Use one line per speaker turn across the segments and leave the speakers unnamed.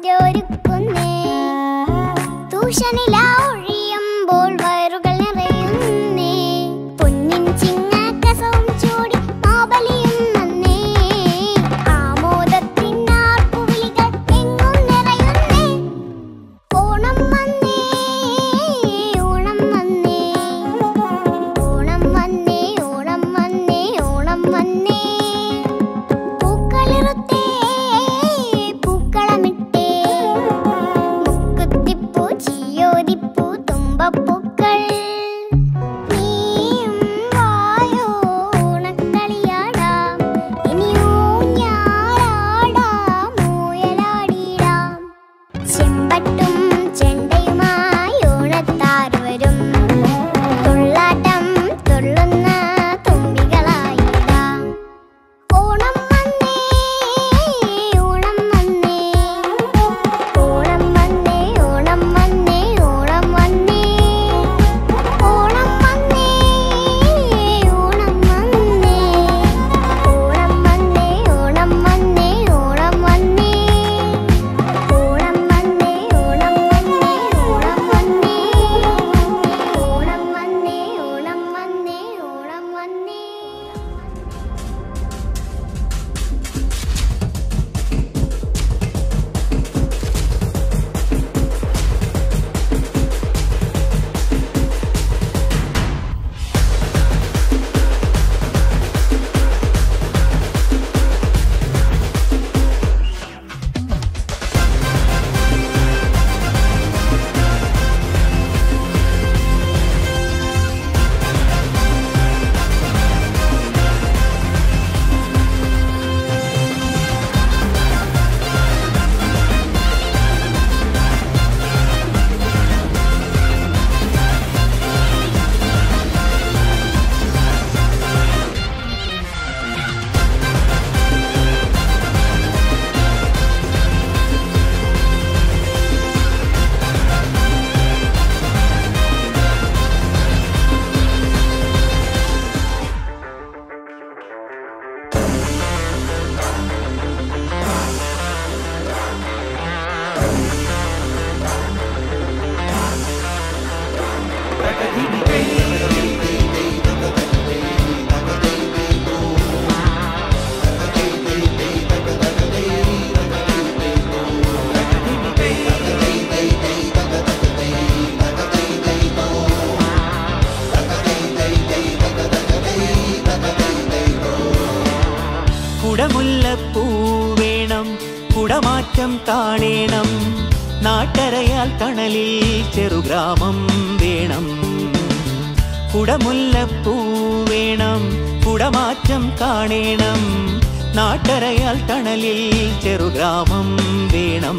സദ്യ ഒരുക്കുന്നേ തൂഷനില ഒഴിയുമ്പോൾ വയറുകൾ നിറയുന്നേ പൊന്നിൻ ചിങ്ങക്കസവും ചൂടി മാബലിയും വന്നേ ആമോദത്തിൻ ആർപ്പുവിളികൾ എങ്ങും നിറയുന്നേ ഓണം വന്നേ ഓണം വന്നേ ഓണം വന്നേ ഓണം വന്നേ ഓണം വന്നേ പൂക്കളിറുത്തേ പൂക്കളമിട്ടേ മുക്കുത്തിപ്പൂ ചിയോതിപ്പൂ തുമ്പപ്പൂക്കൾ നീയും വായോ ഓണക്കളിയാടാം ഇനി ഊഞ്ഞാലാടാം ഊയലാടിടാം ചെമ്പട്ടും ചെണ്ടയുമായി ഓണത്താർ വരും തുള്ളാട്ടം തുള്ളുന്ന തുമ്പികളായിടാം ഓണം വന്നേ ഓണം വന്നേ ഓണം വന്നേ ഓണം വന്നേ ഓണം വന്നേ ഓണം വന്നേ ഓണം വന്നേ ഓണം വന്നേ ഓണം വന്നേ ഓണം വന്നേ ഓണം വന്നേ ഓണം വന്നേ ഓണം വന്നേ ഓണം വന്നേ ഓണം വന്നേ ഓണം വന്നേ
കുടമുല്ലപ്പൂ വേണം കുടമാറ്റം കാണേണം നാട്ടരയാൽ തണലിൽ ചെറുഗ്രാമം വേണം കുടമുല്ലപ്പൂ വേണം കുടമാറ്റം കാണേണം നാട്ടരയാൽ തണലിൽ ചെറുഗ്രാമം വേണം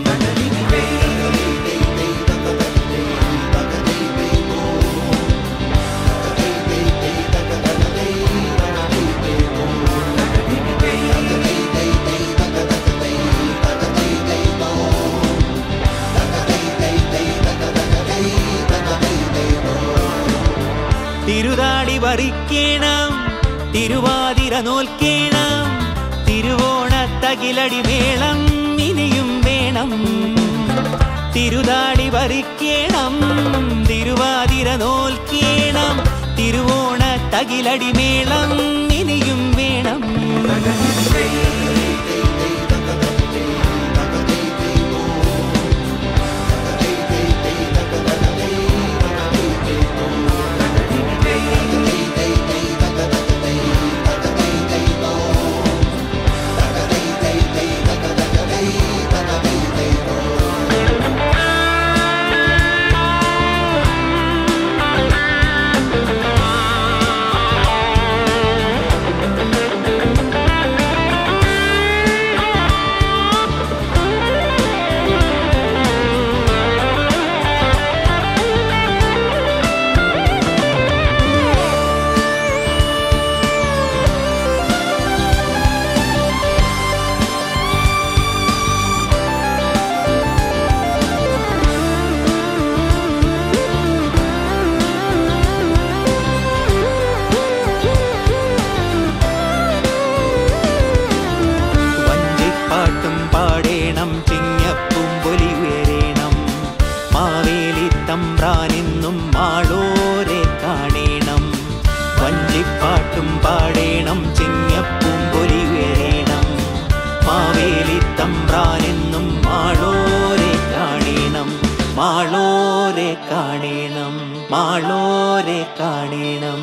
തിരുതാടി വറിക്കേണം തിരുവാതിര നോൽക്കേണം തിരുവോണത്തകിലടി മേളം ഇനിയും വേണം തിരുതാടി വറിക്കേണം തിരുവാതിര നോൽക്കേണം തിരുവോണത്തകിലടി മേളം ഇനിയും വേണം
ഓണം
മാളോരെ കാണേണം മാളോരെ കാണേണം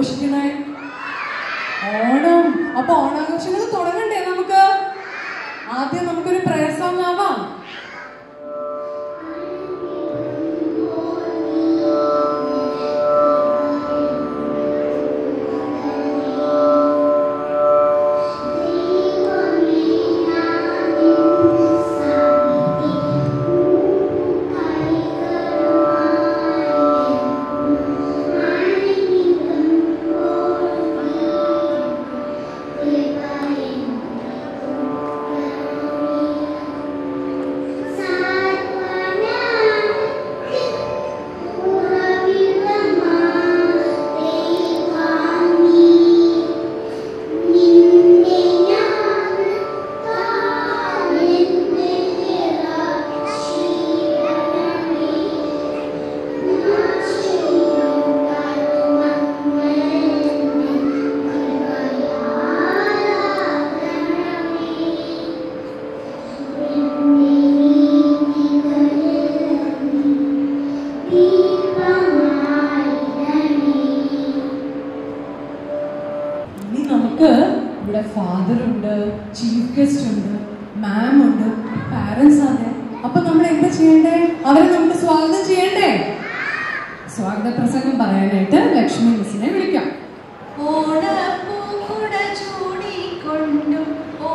ആഘോഷിക്കണേ ഓണം അപ്പൊ ഓണാഘോഷങ്ങൾ തുടങ്ങണ്ടേ നമുക്ക് ആദ്യം നമുക്കൊരു പ്രയർ സോങ് ആവാം ഇനി നമുക്ക് ഇവിടെ ഫാദർ ഉണ്ട് ചീഫ് ഗസ്റ്റ് ഉണ്ട് മാം ഉണ്ട് പാരന്റ്സ് ആണ് അപ്പൊ നമ്മൾ എന്താ ചെയ്യണ്ടേ അവരെ നമുക്ക് സ്വാഗതം ചെയ്യണ്ടേ സ്വാഗത പ്രസംഗം പറയാനായിട്ട് ലക്ഷ്മി മിസ്സിനെ വിളിക്കാം
ഓണപ്പൂക്കുട ചൂടിക്കൊണ്ടും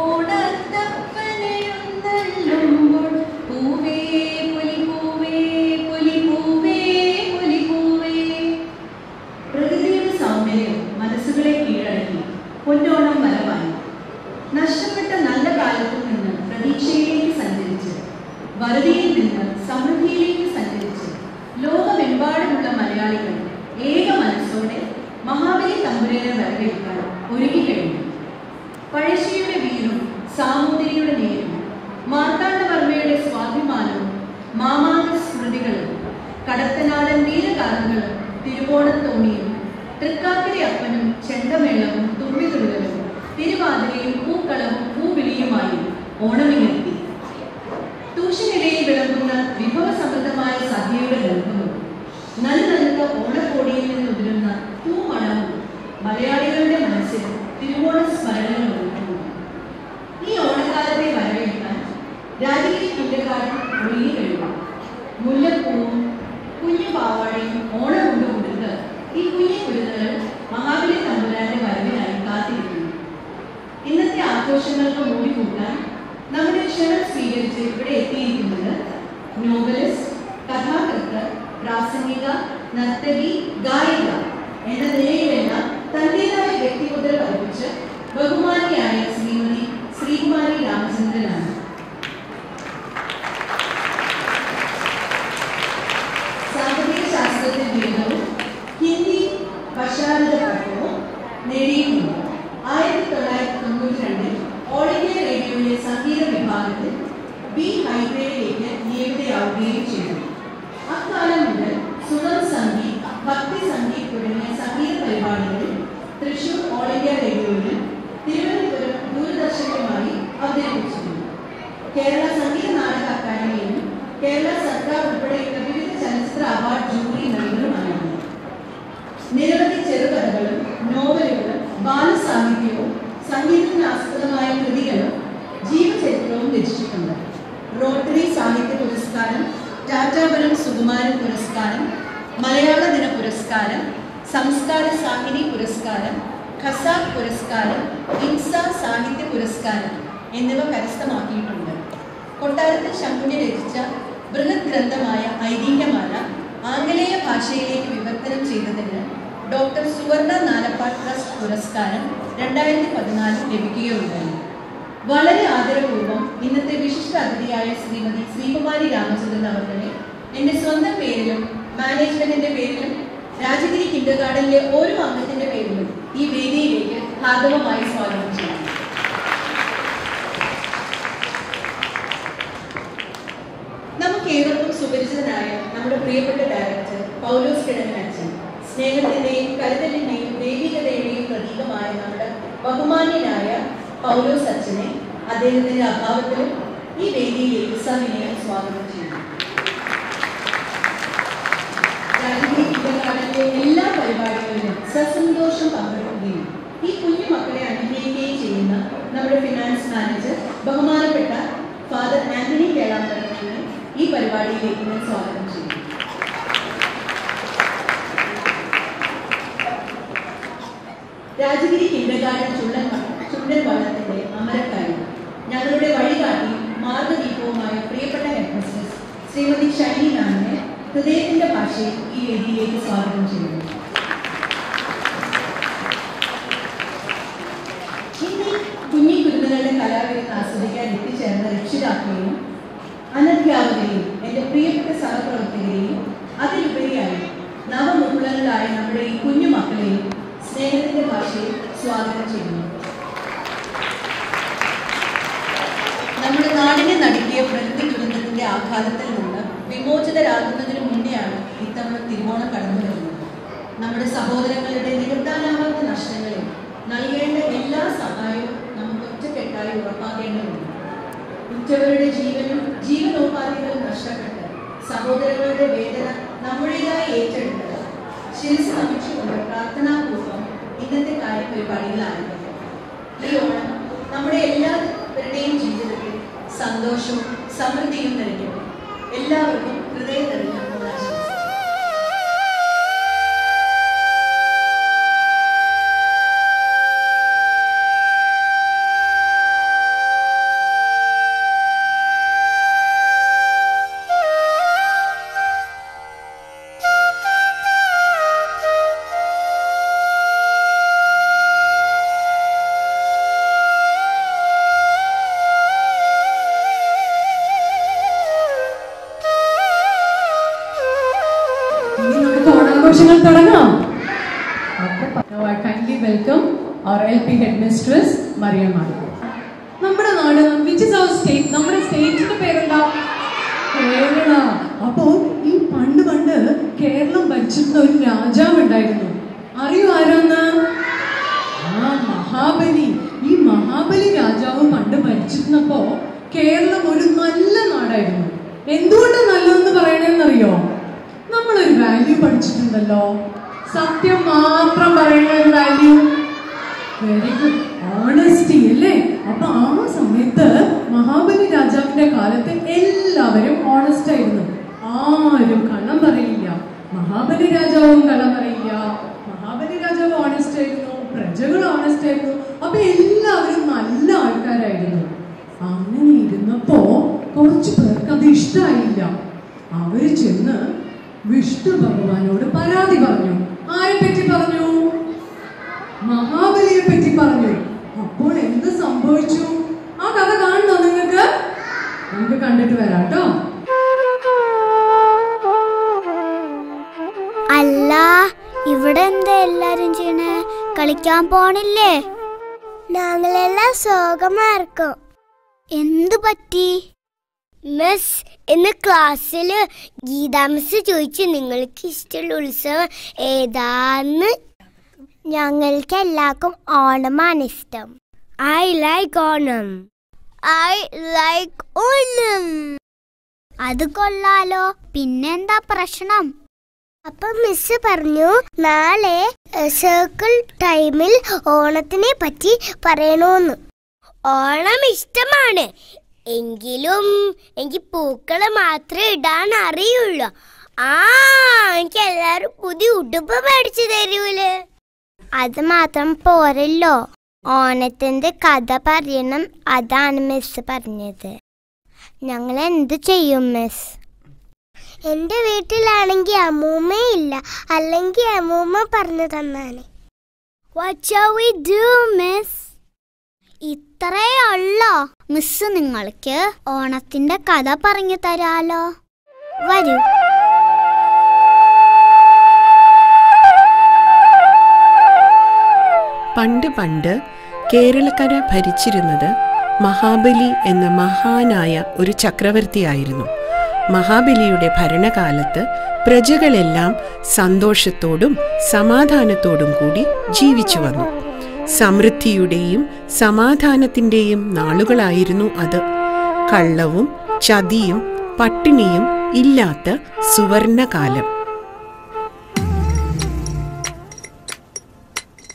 ഓണത്തപ്പനെഴുന്നള്ളുമ്പോൾ പൂവേ പുലിപൂവേ പുലിപൂവേ പുലിപൂവേ പ്രകൃതിയുടെ സൗന്ദര്യം മനസ്സുകളെ കീഴടക്കി പൊന്നോണം വരവായി നഷ്ടപ്പെട്ട നല്ല കാലത്തിൽ നിന്ന് പ്രതീക്ഷയിലേക്ക് സഞ്ചരിച്ച് വറുതിയിൽ നിന്ന് സമൃദ്ധിയിലേക്ക് സഞ്ചരിച്ച് ലോകമെമ്പാടുമുള്ള മലയാളികൾ ഏക മനസ്സോടെ മഹാബലി തമ്പുരനെ വരവേൽക്കാൻ ഒരുങ്ങിക്കഴിഞ്ഞു പഴശ്ശിയുടെ വീറും സാമൂതിരിയുടെ നേരും മാർത്താണ്ഡവർമ്മയുടെ സ്വാഭിമാനവും മാമാങ്ക സ്മൃതികളും കടത്തനാടൻ വീരഗാഥകളും തിരുവോണത്തോണിയും തൃക്കാക്കരി അപ്പനും ചെണ്ടമേളവും തുമ്പിതുള്ളലും തിരുവാതിരയും പൂക്കളവും പൂവിളിയുമായി ഓണമിനെത്തി തൂഷനിലയിൽ വിളമ്പുന്ന വിഭവസമൃദ്ധമായ സദ്യയുടെ ഗന്ധവും നൽനൽക ഓണക്കോടിയിൽ നിന്നുതിരുന്ന തൂമണവും മലയാളികളുടെ മനസ്സിൽ തിരുവോണ സ്മരണകൾ ഒരുക്കുന്നു ഈ ഓണക്കാലത്തെ വരവേൽക്കാൻ രാജകീയ കുറ്റക്കാരൻ ഒഴുകി കഴിയും മുല്ലപ്പൂവും കുഞ്ഞു പാവാടയും ഓണം കൊണ്ട് കൊടുത്ത് ഈ കുഞ്ഞു കുരുന്നുകൾ മഹാബലി തമ്പുരാന്റെ വരവിനായി കാത്തിരിക്കുന്നു ഇന്നത്തെ ആഘോഷങ്ങൾക്ക് മൂടി കൂട്ടാൻ നമ്മുടെ ക്ഷണം സ്വീകരിച്ച് ഇവിടെ എത്തിയിരിക്കുന്നത് നോവലിസ്റ്റ് കഥാകൃത്ത് പ്രാസംഗിക നർത്തകി ഗായിക എന്ന നിലയിലെല്ലാം തന്റേതായ വ്യക്തിമുദ്ര പതിപ്പിച്ച് ബഹുമാനിയായ ശ്രീമതി ശ്രീകുമാരി രാമചന്ദ്രനാണ് സാമ്പത്തിക ശാസ്ത്രത്തിൽ ബിരുദവും ഹിന്ദി പശ്ചാത്തല പഠനവും നേടിയിട്ടുണ്ട് ആയിരത്തി തൊള്ളായിരത്തി തൊണ്ണൂറ്റി രണ്ടിൽ ഓൾ ഇന്ത്യ റേഡിയോയിലെ സംഗീത വിഭാഗത്തിൽ ബി ഹൈഗ്രേഡിലേക്ക് നിയമിതയാവുകയും ചെയ്തു അക്കാലം മുതൽ സുഗം സംഗീത് ഭക്തി സംഗീത് തുടങ്ങിയ സംഗീത പരിപാടികളിൽ തൃശൂർ ഓൾ ഇന്ത്യ റേഡിയോയിലും തിരുവനന്തപുരം ദൂരദർശനിലുമായി അവതരിപ്പിച്ചിട്ടുണ്ട് കേരള സംഗീത നാടക അക്കാദമിയിലും കേരള സർക്കാർ ഉൾപ്പെടെയുള്ള വിവിധ ചലച്ചിത്ര അവാർഡ് ജൂറി നൽകുന്നതുമാണ് നിരവധി ചെറുകഥകളും നോവലുകളും ബാലസാഹിത്യവും സംഗീതത്തിന് ആസ്പദമായ കൃതികളും ജീവചരിത്രവും രചിച്ചിട്ടുണ്ട് റോട്ടറി സാഹിത്യ പുരസ്കാരം ടാറ്റാപുരം സുകുമാരൻ പുരസ്കാരം മലയാള ദിന പുരസ്കാരം സംസ്കാര സാഹിതി പുരസ്കാരം ഖസാഖ് പുരസ്കാരം ഇൻസ സാഹിത്യ പുരസ്കാരം എന്നിവ കരസ്ഥമാക്കിയിട്ടുണ്ട് കൊട്ടാരത്തിൽ ശങ്കുനി രചിച്ച ബൃഹത് ഗ്രന്ഥമായ ഐതിഹ്യമാല ആംഗലേയ ഭാഷയിലേക്ക് വിവർത്തനം ചെയ്തതിന് ഡോക്ടർ സുവർണ നാലപ്പാട് ട്രസ്റ്റ് പുരസ്കാരം രണ്ടായിരത്തി പതിനാലിൽ ലഭിക്കുകയുണ്ടായി വളരെ ആദരപൂർവ്വം ഇന്നത്തെ വിശിഷ്ട അതിഥിയായ ശ്രീമതി ശ്രീകുമാരി രാമചന്ദ്രൻ അവരുടെ എന്റെ സ്വന്തം പേരിലും മാനേജ്മെന്റിന്റെ പേരിലും രാജഗിരി കിൻഡർ ഗാർഡനിലെ ഓരോ അംഗത്തിന്റെ പേരിലും ഈ വേദിയിലേക്ക് ഹാർദവമായി സ്വാഗതം ചെയ്യുന്നു നമുക്ക് ഏവർക്കും സുപരിചിതനായ നമ്മുടെ പ്രിയപ്പെട്ട ഡയറക്ടർ പൗലോസ് കിഴങ്ങൻ അച്ഛൻ സ്നേഹത്തിന്റെയും കരുതലിന്റെയും ദൈവികതയുടെയും പ്രതീകമായ നമ്മുടെ ബഹുമാന്യനായ പൗലോസ് അച്ഛനെ അദ്ദേഹത്തിന്റെ അഭാവത്തിലും ഈ വേദിയിലേക്ക് സവിനയം സ്വാഗതം ചെയ്യുന്നു രാജകീയ കിടക്കാടിന്റെ എല്ലാ പരിപാടികളിലും സസന്തോഷ സന്തോഷം പങ്കെടുക്കുകയും ഈ കുഞ്ഞു മക്കളെ അനുഗ്രഹിക്കുകയും ചെയ്യുന്ന നമ്മുടെ ഫിനാൻസ് മാനേജർ ബഹുമാനപ്പെട്ട ഫാദർ ആന്റണി കേളാമ്പലത്തിനെ ഈ പരിപാടിയിലേക്ക് ഞാൻ സ്വാഗതം ചെയ്യുന്നു രാജഗിരി കിണ്ടകാരൻ ചുണ്ടൻ ചുണ്ടൻ വള്ളത്തിന്റെ അമരക്കാരി ഞങ്ങളുടെ വഴികാട്ടി മാർഗദീപവുമായ പ്രിയപ്പെട്ട ഹെഡ്മിസ്ട്രസ് ശ്രീമതി ഷൈനി മാമിനെ ഹൃദയത്തിന്റെ ഭാഷയിൽ ഈ വേദിയിലേക്ക് സ്വാഗതം ചെയ്യുന്നു ഇന്ന് ഈ കുഞ്ഞി കുരുന്നുകളുടെ കലാവിരുന്ന് ആസ്വദിക്കാൻ എത്തിച്ചേർന്ന രക്ഷിതാക്കളെയും അനധ്യാപകരെയും എൻ്റെ പ്രിയപ്പെട്ട സഹപ്രവർത്തകരെയും അതിലുപരിയായി നവമുകുളങ്ങളായ നമ്മുടെ ഈ കുഞ്ഞു മക്കളെയും സ്നേഹത്തിന്റെ ഭാഷയിൽ സ്വാഗതം ചെയ്യുന്നു നമ്മുടെ നാടിനെ നടുക്കിയ പ്രകൃതി ദുരന്തത്തിന്റെ ആഘാതത്തിൽ നിന്ന് വിമോചിതരാകുന്നതിന് മുന്നെയാണ് ഇത്തവണ തിരുവോണം കടന്നു വരുന്നത് നമ്മുടെ സഹോദരങ്ങളുടെ നികത്താനാവാത്ത നഷ്ടങ്ങളിൽ നൽകേണ്ട എല്ലാ സഹായവും നമുക്ക് ഒറ്റക്കെട്ടായി ഉറപ്പാക്കേണ്ടതുണ്ട് ഉറ്റവരുടെ ജീവനും ജീവനോപാധികളും നഷ്ടപ്പെട്ട് സഹോദരങ്ങളുടെ വേദന നമ്മുടേതായി ഏറ്റെടുത്തത് ശിരസ് നമിച്ചുകൊണ്ട് പ്രാർത്ഥനാപൂർവ്വം ഇന്നത്തെ കാര്യപരിപാടികൾ ആരംഭിക്കും ഈ ഓണം നമ്മുടെ എല്ലാവരുടെയും ജീവിതത്തിൽ സന്തോഷവും സമൃദ്ധിയും നിറയ്ക്കട്ടെ എല്ലാവർക്കും ഹൃദയ നിറഞ്ഞ ഓണാശംസകൾ
ഇനി നമുക്ക് ഓണാഘോഷങ്ങൾ തുടങ്ങാം Now I kindly welcome our LP headmistress Mariam Malik. നമ്മുടെ നാട് വിച്ച് ഇസ് അവർ സ്റ്റേറ്റ് നമ്മുടെ സ്റ്റേറ്റിന്റെ പേരെന്താ കേരള അപ്പോ ഈ പണ്ട് പണ്ട് കേരളം ഭരിച്ചിരുന്ന ഒരു രാജാവ് ഉണ്ടായിരുന്നു അറിയോ ആരാന്ന് ആ മഹാബലി ഈ മഹാബലി രാജാവ് പണ്ട് ഭരിച്ചിരുന്നപ്പോ കേരളം ഒരു നല്ല നാടായിരുന്നു എന്തുകൊണ്ട് നല്ലതെന്ന് പറയണെന്നറിയോ നമ്മളൊരു വാല്യൂ പഠിച്ചിട്ടുണ്ടല്ലോ സത്യം മാത്രം പറയുന്ന ഒരു വാല്യൂ വെരി ഗുഡ് ഓണസ്റ്റി അല്ലേ അപ്പൊ ആ സമയത്ത് മഹാബലി രാജാവിന്റെ കാലത്ത് എല്ലാവരും ഓണസ്റ്റ് ആയിരുന്നു ആരും കള്ളം പറയില്ല മഹാബലി രാജാവും കള്ളം പറയില്ല മഹാബലി രാജാവ് ഓണസ്റ്റ് ആയിരുന്നു പ്രജകൾ ഓണസ്റ്റ് ആയിരുന്നു അപ്പൊ എല്ലാവരും നല്ല ആൾക്കാരായിരുന്നു അങ്ങനെ ഇരുന്നപ്പോ കുറച്ചു പേർക്ക് അത് ഇഷ്ടമായില്ല അവര് ചെന്ന് വിഷ്ണു ഭഗവാനോട് പരാതി പറഞ്ഞു ആരെ പറ്റി പറഞ്ഞു മഹാബലിയെ പറ്റി പറഞ്ഞു അപ്പോൾ എന്ത് സംഭവിച്ചു ആ കഥ കാണണോ നിങ്ങൾക്ക് നമുക്ക് കണ്ടിട്ട് വരാം കേട്ടോ
അല്ല ഇവിടെ എന്താ എല്ലാരും ചെയ്യണേ കളിക്കാൻ പോണില്ലേ ഞങ്ങളെല്ലാം സുഖമായിരിക്കും എന്തു പറ്റി മിസ് ഇന്ന് ക്ലാസ്സിൽ ഗീതാ മിസ് ചോദിച്ചു നിങ്ങൾക്ക് ഇഷ്ടമുള്ള ഉത്സവം ഏതാന്ന് ഞങ്ങൾക്ക് എല്ലാവർക്കും ഓണമാണ് ഇഷ്ടം I like Onam I like Onam അത് കൊള്ളാലോ പിന്നെന്താ പ്രശ്നം അപ്പൊ മിസ് പറഞ്ഞു നാളെ സർക്കിൾ ടൈമിൽ ഓണത്തിനെ പറ്റി പറയണോന്ന് ഓണം ഇഷ്ടമാണ് എങ്കിലും എനിക്ക് പൂക്കള് മാത്രമേ ഇടാൻ അറിയുള്ളൂ ആ എനിക്ക് എല്ലാരും പുതിയ ഉടുപ്പ് മേടിച്ചു തരൂലേ അത് മാത്രം പോരല്ലോ ഓണത്തിന്റെ കഥ പറയണം അതാണ് മിസ് പറഞ്ഞത് ഞങ്ങൾ എന്ത് ചെയ്യും മിസ് എന്റെ വീട്ടിലാണെങ്കിൽ അമ്മൂമ്മ ഇല്ല അല്ലെങ്കിൽ അമ്മൂമ്മ പറഞ്ഞു തന്നാണ് മിസ് ഇത്രേ ഉള്ളോ മിസ് നിങ്ങൾക്ക് ഓണത്തിന്റെ കഥ പറഞ്ഞു തരാലോ വരൂ
പണ്ട് പണ്ട് കേരളക്കര ഭരിച്ചിരുന്നത് മഹാബലി എന്ന മഹാനായ ഒരു ചക്രവർത്തിയായിരുന്നു മഹാബലിയുടെ ഭരണകാലത്ത് പ്രജകളെല്ലാം സന്തോഷത്തോടും സമാധാനത്തോടും കൂടി ജീവിച്ചു വന്നു സമൃദ്ധിയുടെയും സമാധാനത്തിന്റെയും നാളുകളായിരുന്നു അത് കള്ളവും ചതിയും പട്ടിണിയും ഇല്ലാത്ത സുവർണകാലം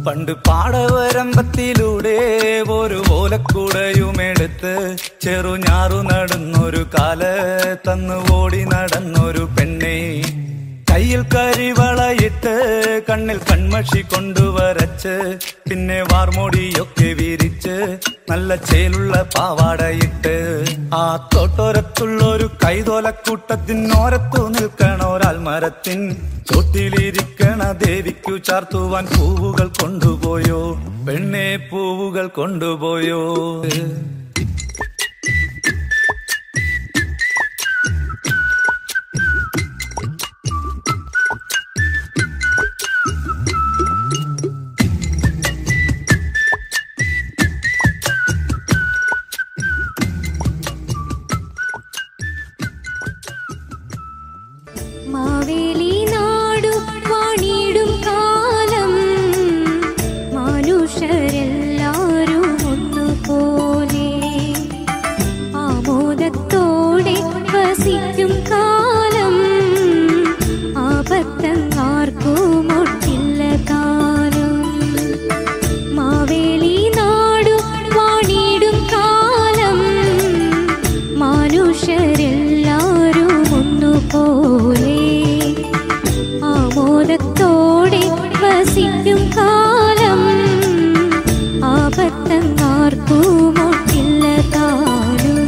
പണ്ട് പാടവരമ്പത്തിലൂടെ ഒരു ഓലക്കുടയുമെടുത്ത് ചെറുഞാറു നടന്നൊരു കാല തന്നു ഓടി നടന്നൊരു പെണ്ണെ കയ്യിൽ കരിവളയിട്ട് കണ്ണിൽ കൺമഷി കൊണ്ടുവരച്ച് പിന്നെ വാർമോടിയൊക്കെ വിരിച്ച് നല്ല ചേലുള്ള പാവാടയിട്ട് ആ തോട്ടോരത്തുള്ളൊരു കൈതോലക്കൂട്ടത്തിനോരത്തു നിൽക്കണ ഒരാൾ മരത്തിൻ ചോട്ടിലിരിക്കണ ദേവിക്കു ചാർത്തുവാൻ പൂവുകൾ കൊണ്ടുപോയോ പെണ്ണെ പൂവുകൾ കൊണ്ടുപോയോ
മാവേലി നാടു വാണിടും കാലം മനുഷ്യരെല്ലാരും ഒന്നുപോലെ ആമോദത്തോടെ വസിക്കും കാലം ആപത്തങ്ങാർക്കും ഒട്ടില്ല കാലം മാവേലി നാടു വാണിടും കാലം മനുഷ്യരെല്ലാരും ഒന്നുപോലെ ആമോദത്തോടെ വസിക്കും കാലം ആപത്തങ്ങാർക്കും ഒട്ടില്ല കാലം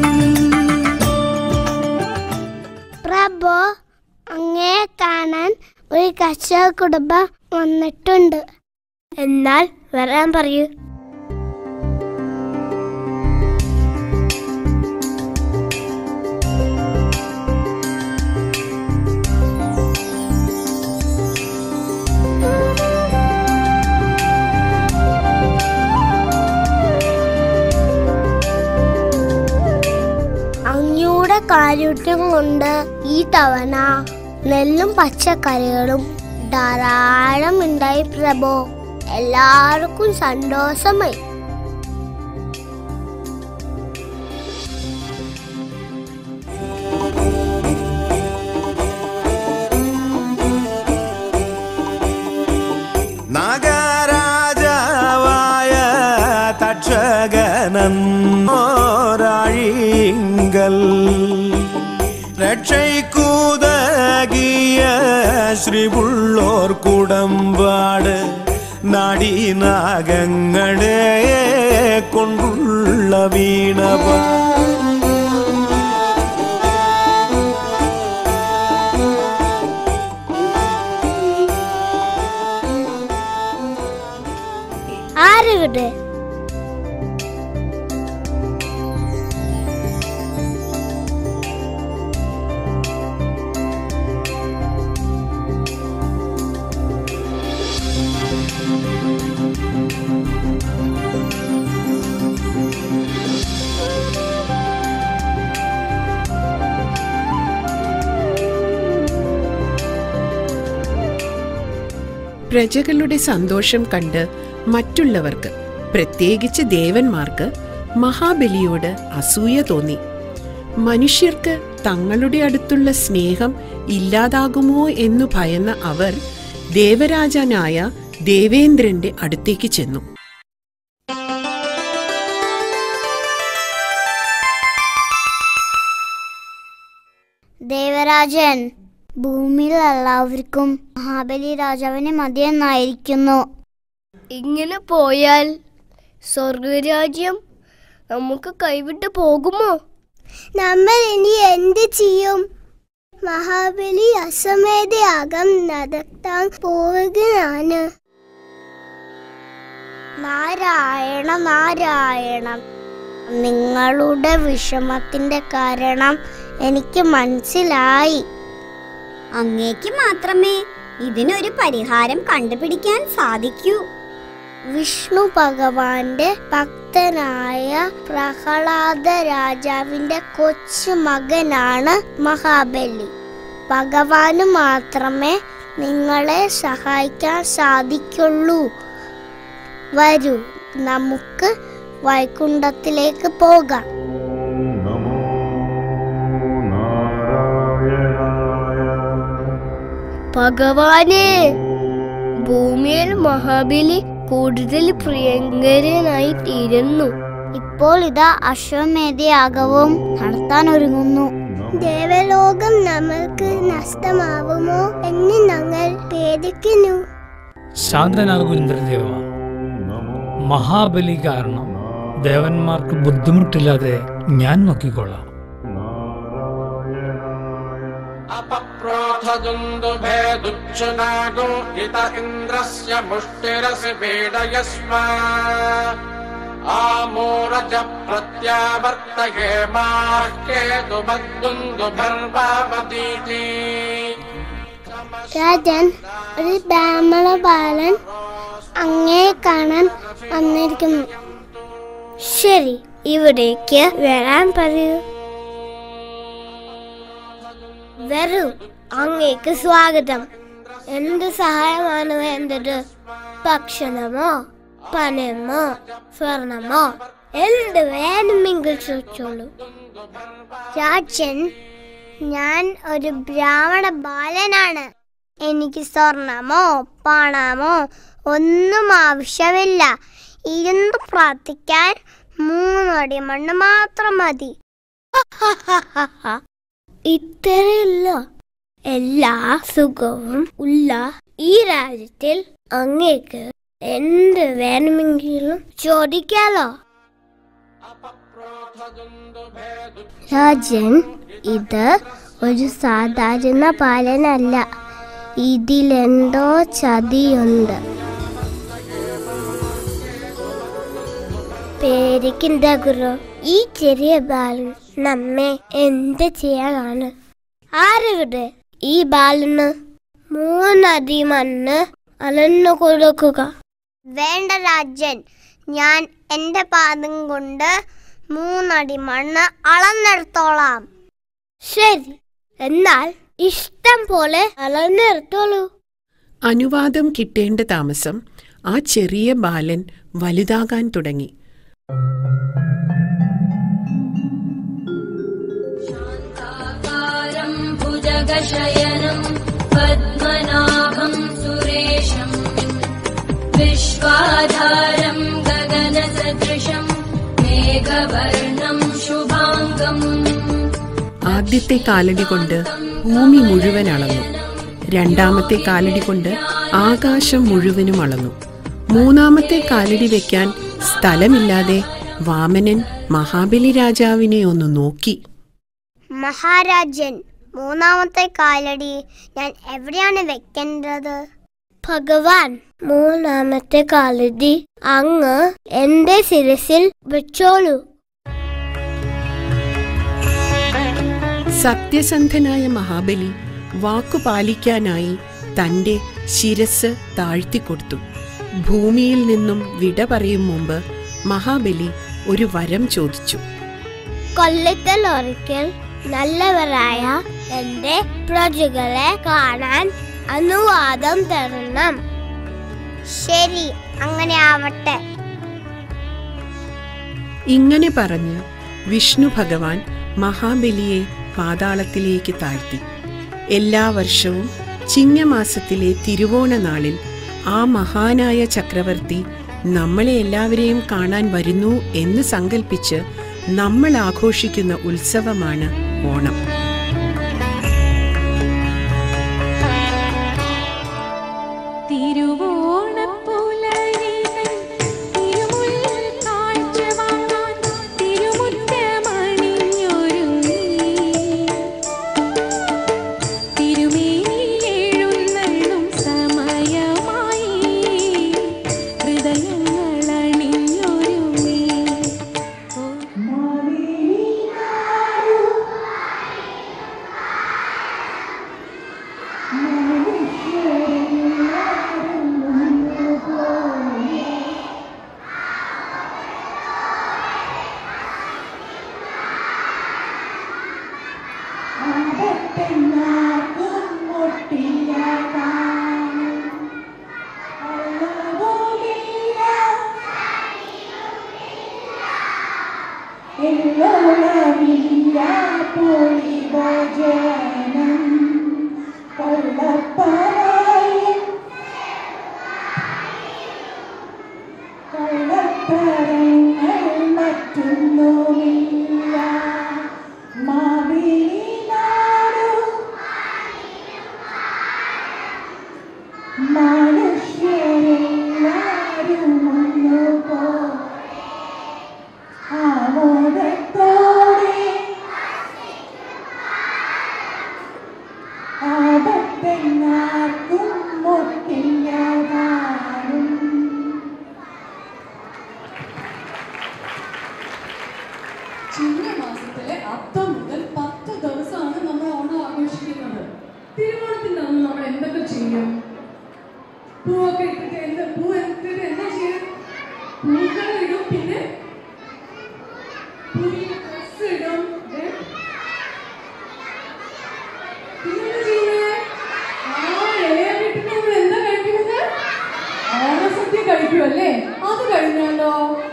പ്രഭോ അങ്ങേ കാണാൻ ഒരു കർഷക കുടുംബം വന്നിട്ടുണ്ട് എന്നാൽ വരാൻ പറയൂ അങ്ങയുടെ കാരുണ്യം കൊണ്ട് ഈ തവണ നെല്ലും പച്ചക്കറികളും ധാരാളം ഉണ്ടായി പ്രഭോ എല്ലാവർക്കും സന്തോഷമായി
നാഗരാജാവായ തക്ഷകനോരാഴിങ്കൽ രക്ഷയ്ക്കൂതകിയ ശ്രീപുള്ളോർ കുടമ്പാട് നാടീനാഗങ്ങളെ കൊണ്ടുള്ള വീണവ
ആരിവിടെ
പ്രജകളുടെ സന്തോഷം കണ്ട് മറ്റുള്ളവർക്ക് പ്രത്യേകിച്ച് ദേവന്മാർക്ക് മഹാബലിയോട് അസൂയ തോന്നി മനുഷ്യർക്ക് തങ്ങളുടെ അടുത്തുള്ള സ്നേഹം ഇല്ലാതാകുമോ എന്നു ഭയന്ന അവർ ദേവരാജനായ ദേവേന്ദ്രന്റെ അടുത്തേക്ക് ചെന്നു
ദേവരാജൻ ഭൂമിയിൽ എല്ലാവർക്കും മഹാബലി രാജാവിനെ മതിയെന്നായിരിക്കുന്നു ഇങ്ങനെ പോയാൽ സ്വർഗരാജ്യം നമുക്ക് കൈവിട്ട് പോകുമോ നമ്മൾ ഇനി എന്ത് ചെയ്യും മഹാബലി അസമേധയാകം നടത്താൻ പോവുകയാണ് നാരായണ നാരായണം നിങ്ങളുടെ വിഷമത്തിന്റെ കാരണം എനിക്ക് മനസ്സിലായി
അങ്ങേക്ക് മാത്രമേ ഇതിനൊരു പരിഹാരം കണ്ടുപിടിക്കാൻ സാധിക്കൂ
വിഷ്ണു ഭഗവാന്റെ ഭക്തനായ പ്രഹ്ലാദ രാജാവിന്റെ കൊച്ചു മകനാണ് മഹാബലി ഭഗവാന് മാത്രമേ നിങ്ങളെ സഹായിക്കാൻ സാധിക്കുള്ളൂ വരൂ നമുക്ക് വൈകുണ്ഠത്തിലേക്ക് പോകാം ഭഗവാനെ ഭൂമിയിൽ മഹാബലി കൂടുതൽ പ്രിയങ്കരനായി തീരുന്നു ഇപ്പോൾ ഇതാ അശ്വമേധയാഗവും നടത്താൻ ഒരുങ്ങുന്നു ദേവലോകം നമ്മൾക്ക് നഷ്ടമാവുമോ എന്ന് ഞങ്ങൾ പേടിക്കുന്നു
ശാന്തനാകൂ ഇന്ദ്രദേവ മഹാബലി കാരണം ദേവന്മാർക്ക് ബുദ്ധിമുട്ടില്ലാതെ ഞാൻ നോക്കിക്കൊള്ളാം
अपप्रोथदुन्दुभे दुच्छुनागो हित इन्द्रस्य मुष्टिरसि पीडयस्व आमूरज प्रत्यावर्तये माः केतुमद्दुन्दुभर्वावतीति
രാജൻ ഒരു ബ്രാഹ്മണ ബാലൻ അങ്ങേ കാണാൻ വന്നിരിക്കുന്നു ശരി ഇവിടേക്ക് വരാൻ പറയൂ വരൂ അങ്ങേക്ക് സ്വാഗതം എന്ത് സഹായമാണ് വേണ്ടത് ഭക്ഷണമോ പണമോ സ്വർണമോ എന്ത് വേണമെങ്കിൽ ചോദിച്ചോളൂ രാജൻ ഞാൻ ഒരു ബ്രാഹ്മണ ബാലനാണ് എനിക്ക് സ്വർണമോ പണമോ ഒന്നും ആവശ്യമില്ല ഇരുന്ന് പ്രാർത്ഥിക്കാൻ മൂന്നടി മണ്ണ് മാത്രം മതി ഇത്രയല്ല എല്ലാ സുഖവും ഉള്ള ഈ രാജ്യത്തിൽ അങ്ങേക്ക് എന്ത് വേണമെങ്കിലും ചോദിക്കാലോ രാജൻ ഇത് ഒരു സാധാരണ പാലനല്ല ഇതിലെന്തോ ചതിയുണ്ട് പേടിക്കണ്ട ഗുരു ഈ ചെറിയ ബാലൻ നമ്മെ എന്ത് ചെയ്യാനാണ് ആരവിടെ ഈ ബാലന് മൂന്നടി മണ്ണ് അലന്നു കൊടുക്കുക വേണ്ട രാജൻ ഞാൻ എന്റെ പാദം കൊണ്ട് മൂന്നടി മണ്ണ് അളന്നെടുത്തോളാം ശരി എന്നാൽ ഇഷ്ടം പോലെ അളന്നെടുത്തോളൂ
അനുവാദം കിട്ടേണ്ട താമസം ആ ചെറിയ ബാലൻ വലുതാകാൻ തുടങ്ങി
कारं भुजगशयनं पद्मनाभं सुरेशम् विश्वाधारं गगनसदृशं मेघवर्णं शुभाङ्गम्
ആദ്യത്തെ കാലടി കൊണ്ട് ഭൂമി മുഴുവൻ അളന്നു രണ്ടാമത്തെ കാലടി കൊണ്ട് ആകാശം മുഴുവനും അളന്നു മൂന്നാമത്തെ കാലടി വെക്കാൻ സ്ഥലമില്ലാതെ വാമനൻ മഹാബലി രാജാവിനെ ഒന്ന് നോക്കി
മഹാരാജൻ മൂന്നാമത്തെ കാലടി ഞാൻ എവിടെയാണ് വെക്കേണ്ടത് ഭഗവാൻ മൂന്നാമത്തെ കാലടി അങ്ങ് എന്റെ ശിരസിൽ വെച്ചോളൂ
സത്യസന്ധനായ മഹാബലി വാക്കു പാലിക്കാനായി തന്റെ ശിരസ് താഴ്ത്തിക്കൊടുത്തു ഭൂമിയിൽ നിന്നും വിട പറയും മുമ്പ് മഹാബലി ഒരു വരം ചോദിച്ചു
കൊല്ലത്തിൽ ഒരിക്കൽ നല്ലവരായ എന്റെ പ്രജകളെ കാണാൻ അനുവാദം തരണം ശരി അങ്ങനെ ആവട്ടെ
ഇങ്ങനെ പറഞ്ഞ് വിഷ്ണു ഭഗവാൻ മഹാബലിയെ പാതാളത്തിലേക്ക് താഴ്ത്തി എല്ലാ വർഷവും ചിങ്ങമാസത്തിലെ തിരുവോണ നാളിൽ ആ മഹാനായ ചക്രവർത്തി നമ്മളെ എല്ലാവരെയും കാണാൻ വരുന്നു എന്ന് സങ്കൽപ്പിച്ച് നമ്മൾ ആഘോഷിക്കുന്ന ഉത്സവമാണ് ഓണം
തിരുവോണപ്പുലരികൾ തിരുമുൽ കാഴ്ച വാങ്ങാൻ തിരുമുറ്റമണിഞ്ഞൊരുങ്ങി തിരുമേനിയെഴുന്നള്ളും സമയമായി ഹൃദയങ്ങൾ അണിഞ്ഞൊരുങ്ങി
മനുഷ്യരെല്ലാരും ഒന്നുപോ ആമോദത്തോടെ ആപത്തെന്നാർക്കും മുട്ടില്ലാതാനും ചിങ്ങമാസത്തിലെ അത്തം മുതൽ പത്ത് ദിവസമാണ് നമ്മൾ ഓണം ആഘോഷിക്കുന്നത് തിരുവോണത്തിന്റെ അന്ന് നമ്മൾ എന്തൊക്കെ ചെയ്യും പൂവൊക്കെ ഇട്ടിട്ട് എന്ത് പൂ ഇട്ടിട്ട് എന്താ ചെയ്യും പൂക്കൾ ഇടും പിന്നെ പുതിയ ഡ്രസ് ഇടും ഏ? പിന്നെന്താ ചെയ്യുന്നേ? ആ ഇലയൊക്കെ ഇട്ടിട്ട് നമ്മൾ എന്താ കഴിക്കുന്നത് ഓണസദ്യ കഴിക്കും അല്ലേ അത് കഴിഞ്ഞാലോ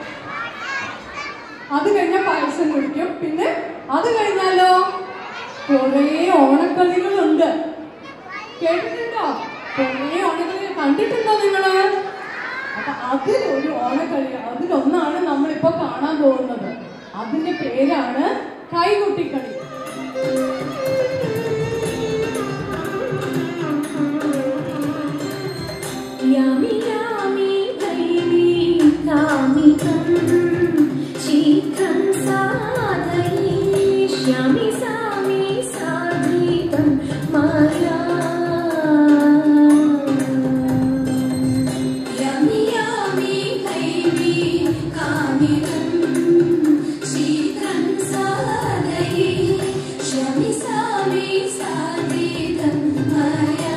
അത് കഴിഞ്ഞാൽ പായസം കുടിക്കും പിന്നെ അത് കഴിഞ്ഞാലോ കുറേ ഓണക്കളികളുണ്ട് കേട്ടിട്ടുണ്ടോ കുറേ ഓണക്കളികൾ കണ്ടിട്ടുണ്ടോ നിങ്ങള് അപ്പൊ അതിലൊരു ഓണക്കളി അതിലൊന്നാണ് നമ്മളിപ്പോ കാണാൻ പോകുന്നത് അതിന്റെ പേരാണ് കൈകൊട്ടിക്കളി
यामि यामि भैरी कामितं शीघ्रं साधयिष्यामि सामि साधितं मया यामि यामि भैरी कामितं शीघ्रं साधयिष्यामि सामि साधितं मया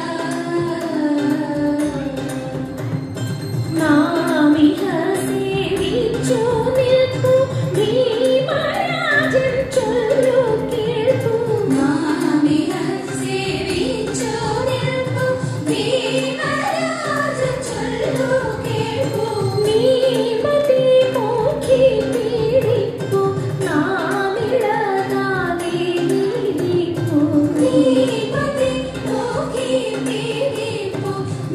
നാമിഹ സേവിച്ചു നിൽപ്പു ഭീമരാജൻ ചൊല്ലു കേൾപ്പു നാമിഹ സേവിച്ചു നിൽപ്പു ഭീമരാജൻ ചൊല്ലു കേൾപ്പു നീമതി മോഖി പീഡിപ്പു നാമിളതാകെ നീരിപ്പു നീമതി മോഖി പീഡിപ്പു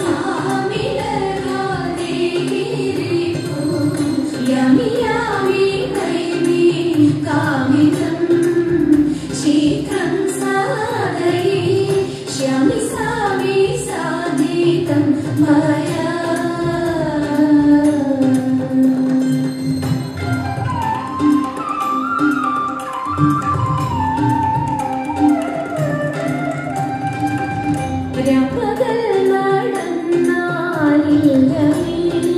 നാമിളതാകെ നീരിപ്പു യമി യമി കൈമി കാമിതം ശീഘ്രം സാധയി ശ്യാമി സാമി സാധിതം മയാ രപകൽ നടന്നാലില്ലവേ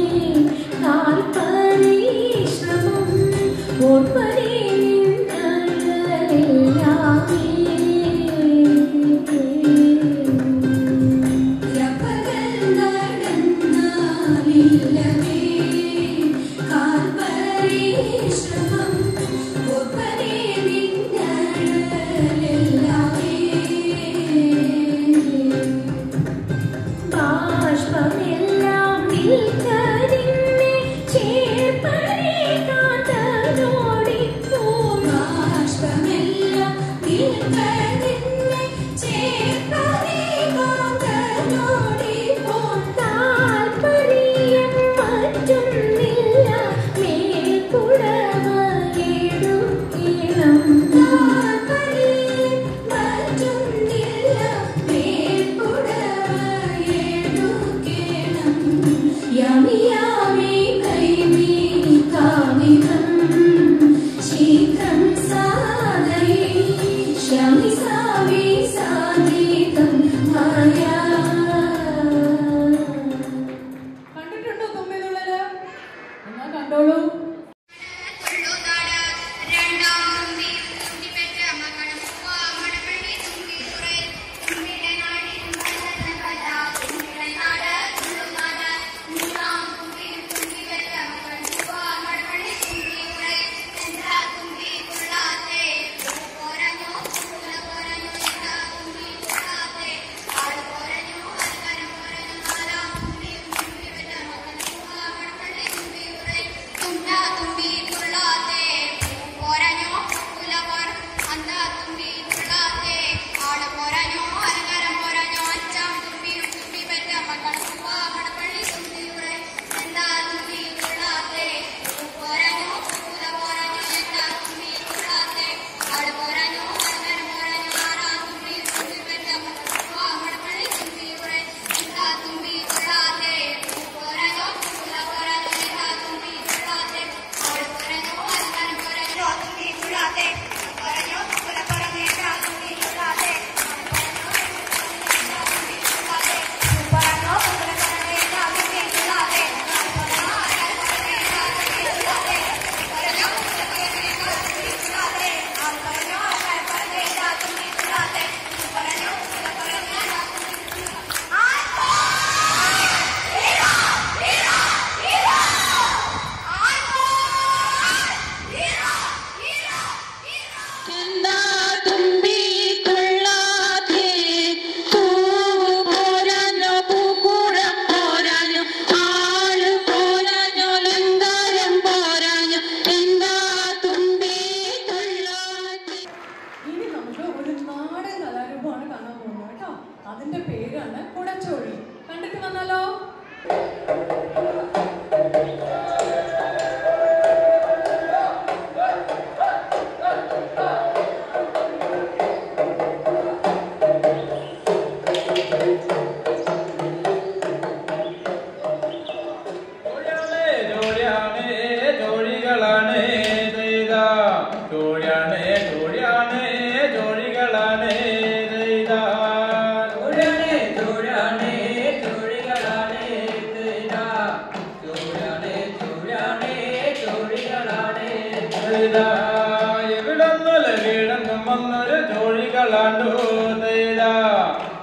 കാൽപരിശ്രമം ഓർപ്പനെ നിന്നഴലെല്ലാമേ രപകൽ നടന്നാലില്ലവേ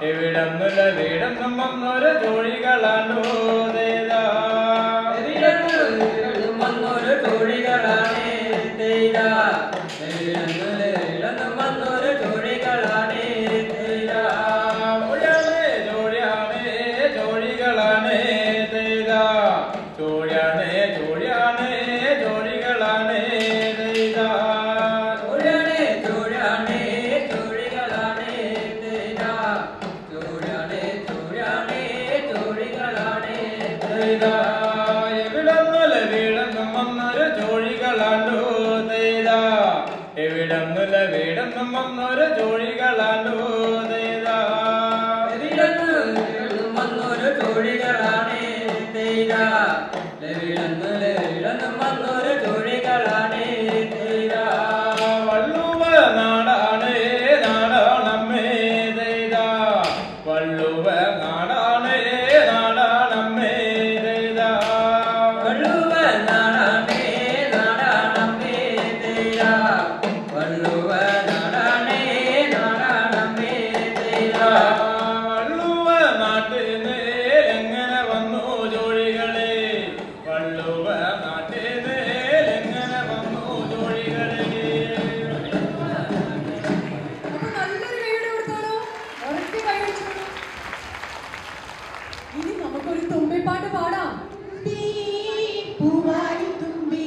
എവിടന്നൊല്ല വീടൊന്നും വന്നൊരു ജോലികളാണ്ടോ ദേദാ വന്നൊരു ജോലികളാണ് ദേദാ എവിടന്നൊല്ല വീടൊന്നും വന്നൊരു ജോലികളാണ് ദേദാ ജോലിയാണ് ജോലിയാണ് ജോലികളാണ് ദേദാ ജോലിയാണ് ജോലിയാണ് ജോലികളാണ് ദേദാ ജോലിയാണ് ജോലിയാണ് ജോലികളാണ് ദേദാ ജോലിയാണ് ജോലിയാണ് ജോലികളാണ് ദേദാ എവിടന്നൊല്ല വീടൊന്നും വന്നൊരു ജോലികളാണ്ടോ ദേദാ എവിടന്നൊല്ല വീടൊന്നും വന്നൊരു ജോലികളാണ്ടോ ദേദാ എവിടന്നും വന്നൊരു ജോലികളാണ് ദേദാ എവിടന്നൊല്ല വീടൊന്നും വന്നൊരു ജോലികളാണ് ദേദാ വള്ളുവ നാടാണ് നാടാണമ്മേ ദേദാ വള്ളുവ നാടാണ് നാടാണമ്മേ ദേദാ വള്ളുവ നാടാണ് നാടാണമ്മേ ദേദാ വള്ളുവ നാടാണ് നാടാണമ്മേ ദേദാ വള്ളുവ നാട്ടിന്ന് എങ്ങനെ വന്നു ജോലികളെ വള്ളുവ നാട്ടിന്ന് എങ്ങനെ വന്നു ജോലികളെ
അപ്പൊ നല്ലൊരു കൈയ്യടി കൊടുത്താലോ ഉറക്കെ കൈയടിച്ചോളൂ ഇനി നമുക്കൊരു തുമ്പിപ്പാട്ട് പാടാം
പൂവായി തുമ്പി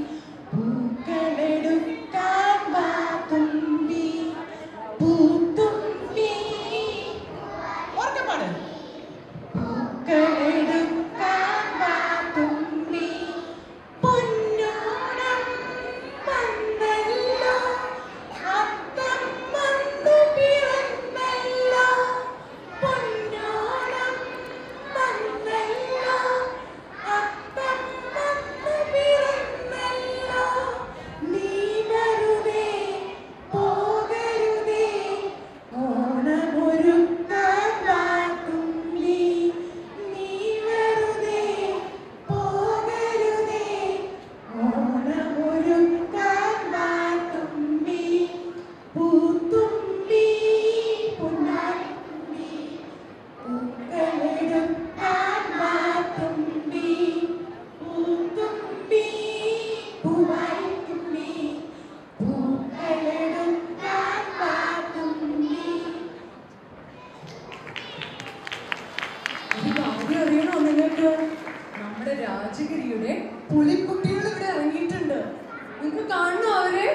പൂക്കളെടുക്കാൻ വാ തുമ്പി പൂത്തുമ്പി ഓർക്കെ പാട് പൂക്കളെടുക്കാൻ വാ തുമ്പി പൊന്നോണം വന്നല്ലോ അത്തം വന്നു പിറന്നല്ലോ പൊന്നോണം വന്നല്ലോ അത്തം വന്നു പിറന്നല്ലോ നീ വരുതേ പോകരുതേ ഓണമൊരുക്കാൻ വാ തുമ്പി നീ വരുതേ പോകരുതേ ഓണമൊരുക്കാൻ വാ തുമ്പി പൂത്തുമ്പി പൊന്നാത്തുമ്പി പൂക്കളെടുക്കാൻ വാ തുമ്പി പൂത്തുമ്പി പൂവായി തുമ്പി പൂക്കളെടുക്കാൻ വാ തുമ്പി
ഇത് ആദ്യം അറിയണോ നിങ്ങൾക്ക് നമ്മുടെ രാജഗിരിയുടെ പുലിക്കുട്ടികൾ ഇവിടെ ഇറങ്ങിയിട്ടുണ്ട് നിങ്ങൾക്ക് കാണണോ അവരെ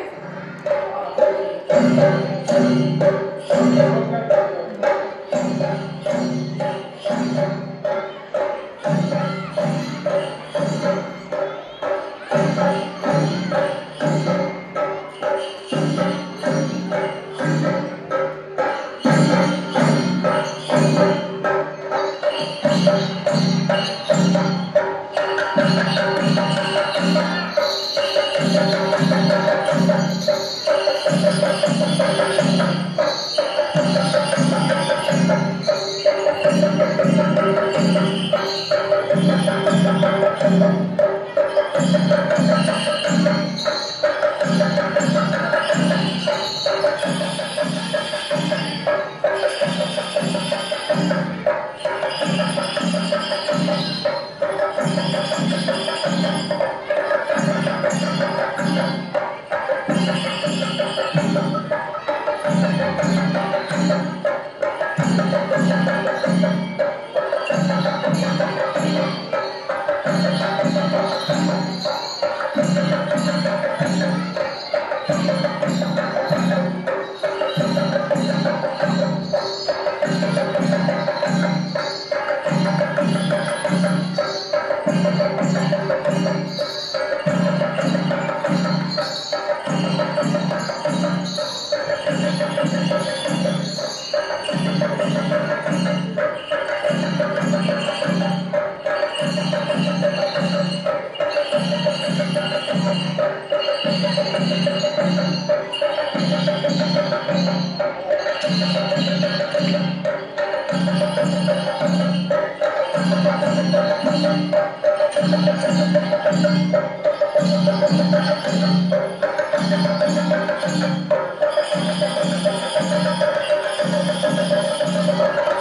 Thank you.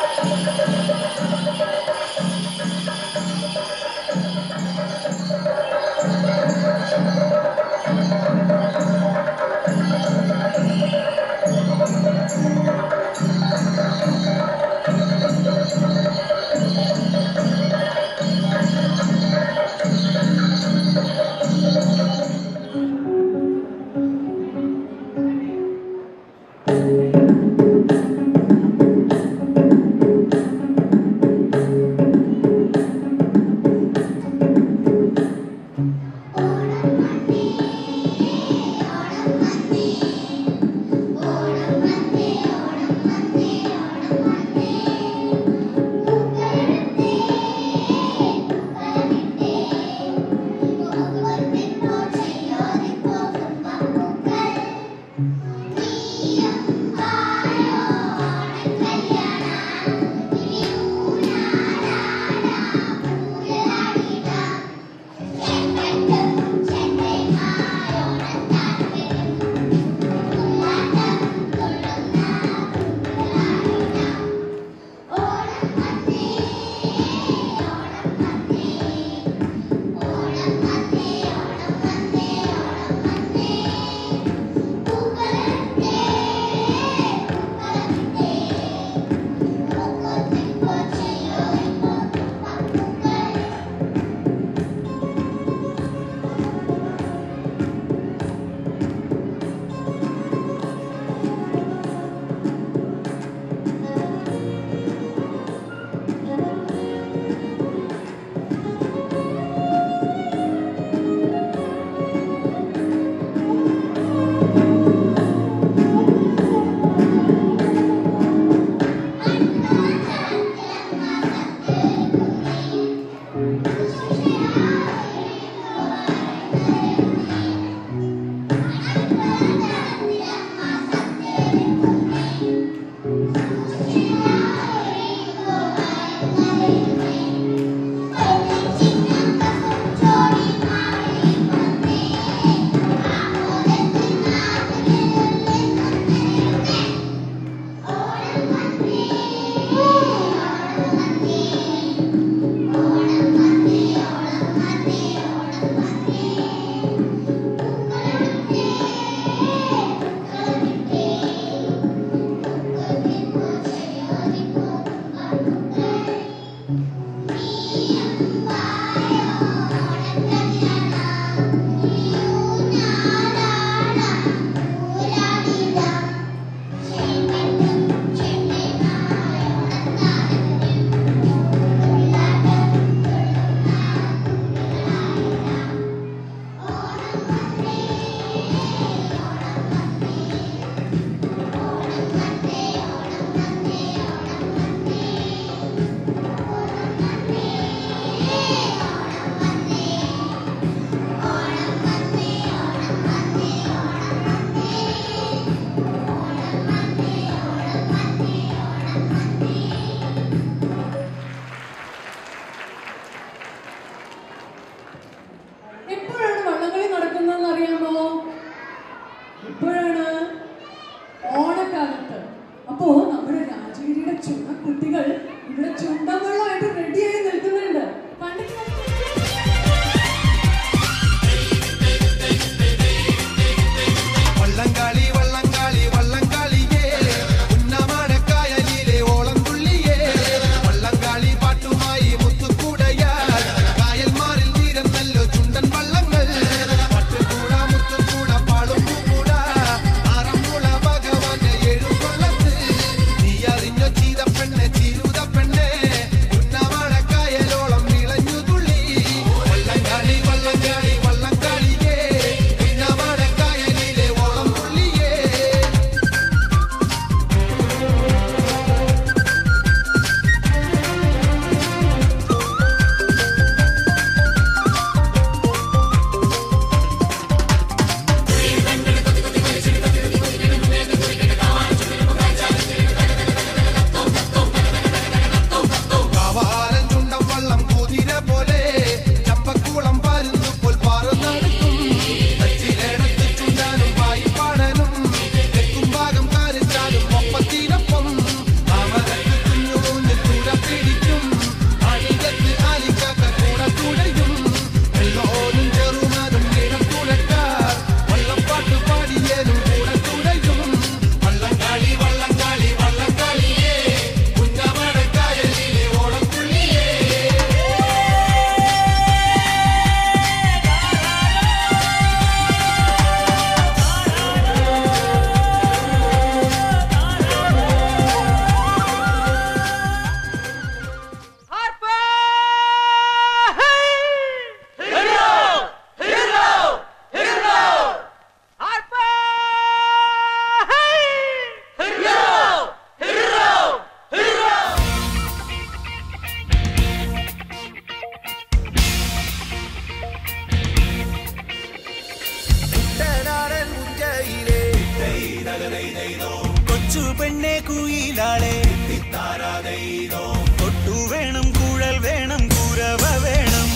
പെണ്ണെ കുയിലാളെ തിത്താരാതെയ്തോ തൊട്ടു വേണം കുഴൽ വേണം കുരവ വേണം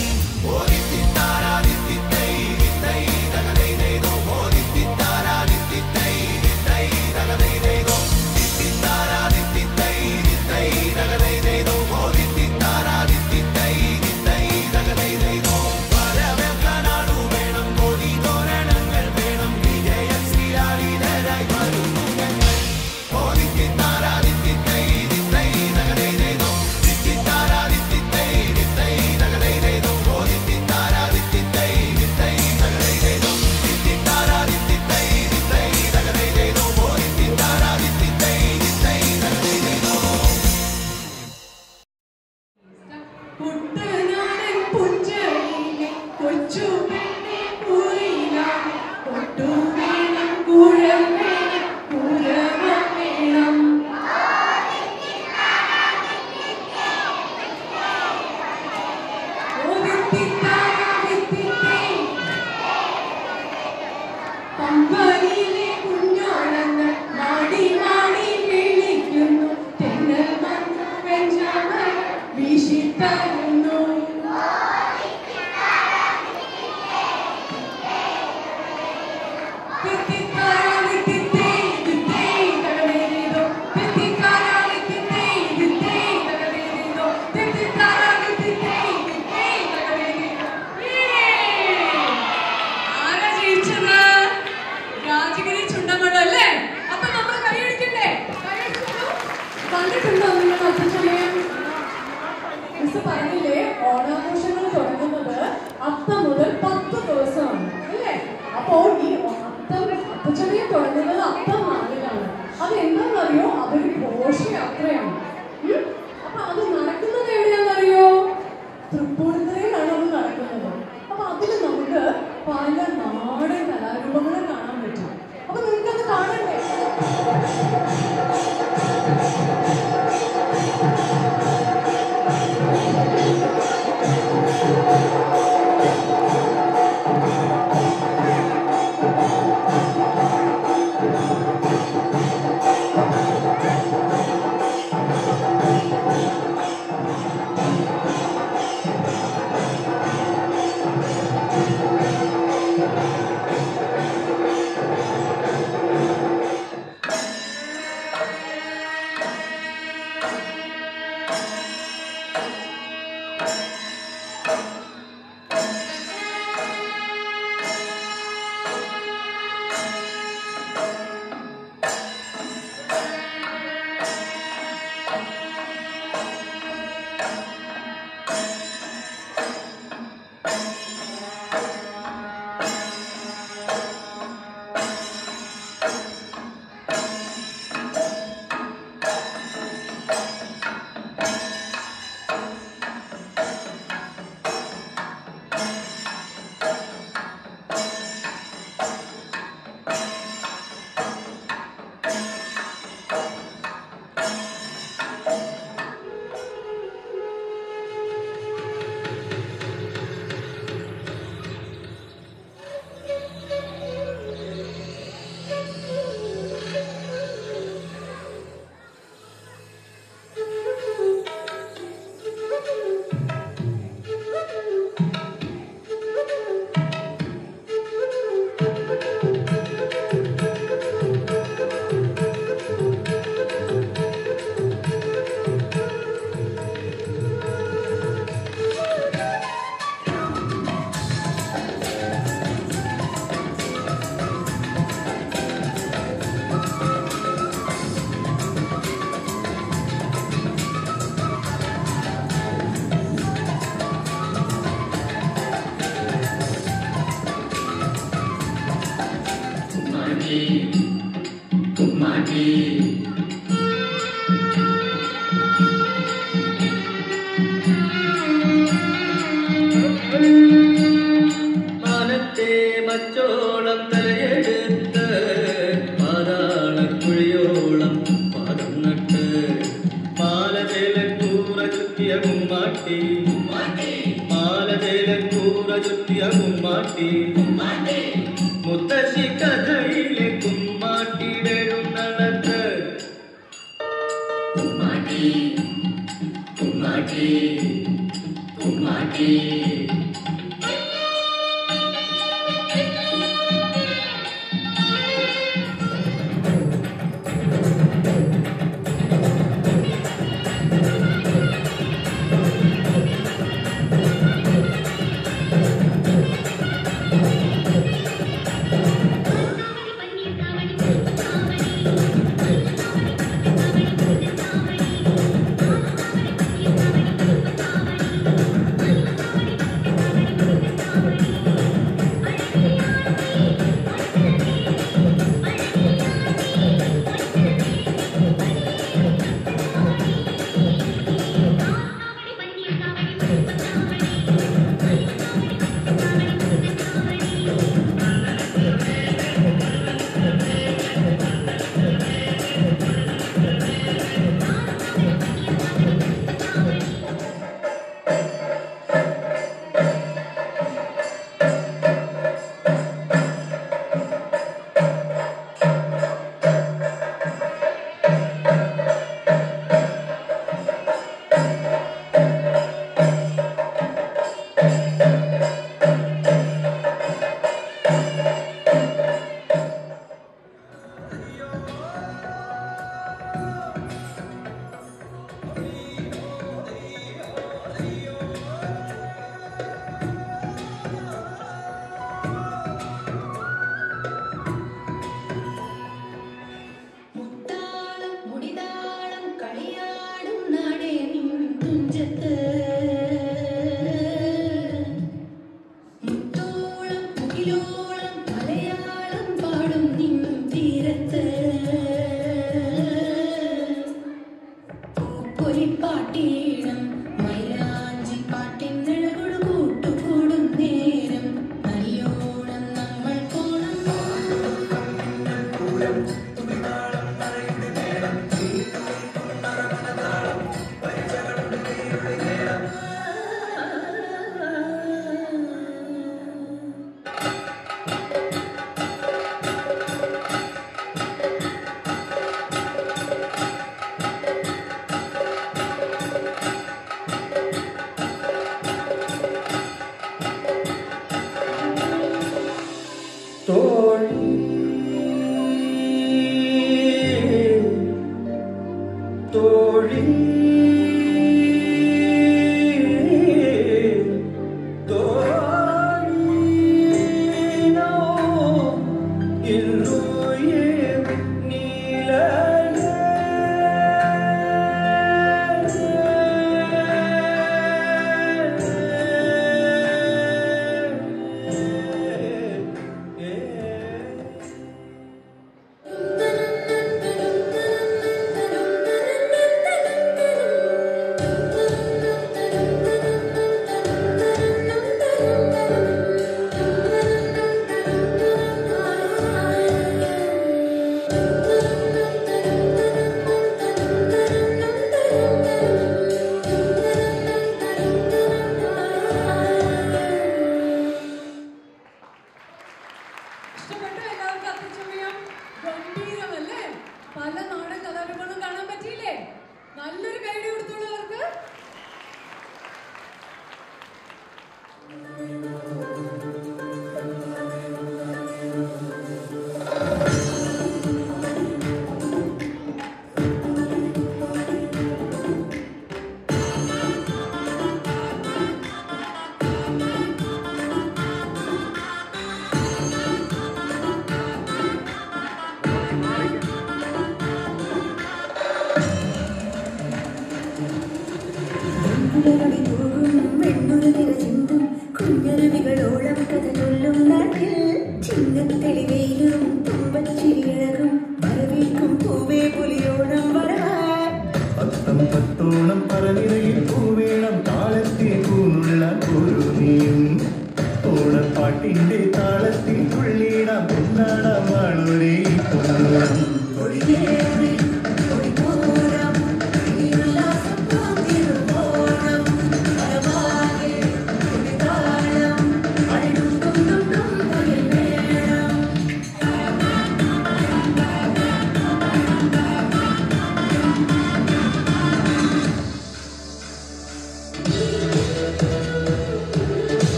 കുട്ടനാടൻ പുഞ്ചയിലെ കൊച്ചു പെണ്ണെ കുയിലാളെ കൊട്ടു വേണം കുഴൽ വേണം കുരവ വേണം പമ്പയിലെ കുഞ്ഞോളങ്ങൾ മാടി മാടി വിളിക്കുന്നു തെന്നൽ വന്നു വെഞ്ചാമര വീശിത്തരുന്നു തിത്തിക്കാരാളി തിത്തേ, തിത്തേ, തകതേതേതോ. തിത്തിക്കാരാളി തിത്തേ, തിത്തേ, തകതേതേതോ. തിത്തിക്കാരാളി തിത്തേ, തിത്തേ, തകതേതേതോ. ആരാ ജയിച്ചത് രാജഗിരി ചുണ്ടമഴ അല്ലേ അപ്പൊ നമ്മൾ കൈയടിക്കണ്ടേ കൈയടിച്ചോളൂ. കണ്ടിട്ടുണ്ടോ നിങ്ങൾ അല്പസമയം മിസ് പറഞ്ഞില്ലേ ഓണാഘോഷങ്ങൾ തുടങ്ങുന്നത് അത്തം മുതൽ പത്ത് ദിവസമാണ് അല്ലേ അപ്പോൾ ഈ അത്തം അത്തച്ചമയം തുടങ്ങുന്നത് അത്തം നാളിലാണ് അത് എന്താണെന്നറിയോ അതൊരു ഘോഷയാത്രയാണ് ഉം? അപ്പൊ അത് നടക്കുന്നത് എവിടെയാണെന്നറിയോ തൃപ്പൂണിത്തുറയിലാണ് അത് നടക്കുന്നത് അപ്പൊ അതിൽ നമുക്ക് പല നാടൻ കലാരൂപങ്ങളെ കാണാൻ പറ്റും അപ്പൊ നിങ്ങൾക്കത് കാണണ്ടേ
മാനത്തെ മച്ചോളം തലയെടുത്ത് പാതാളക്കുഴിയോളം പാദം നട്ട് മാലതേല കൂറ ചുറ്റിയ കുമ്മാട്ടി മാലതേല കൂറ ചുറ്റിയ കുമ്മാട്ടി മുത്തശ്ശി കഥയിലെ കുമ്മാട്ടിയുടെ നടത്ത് കുമ്മാട്ടി
ും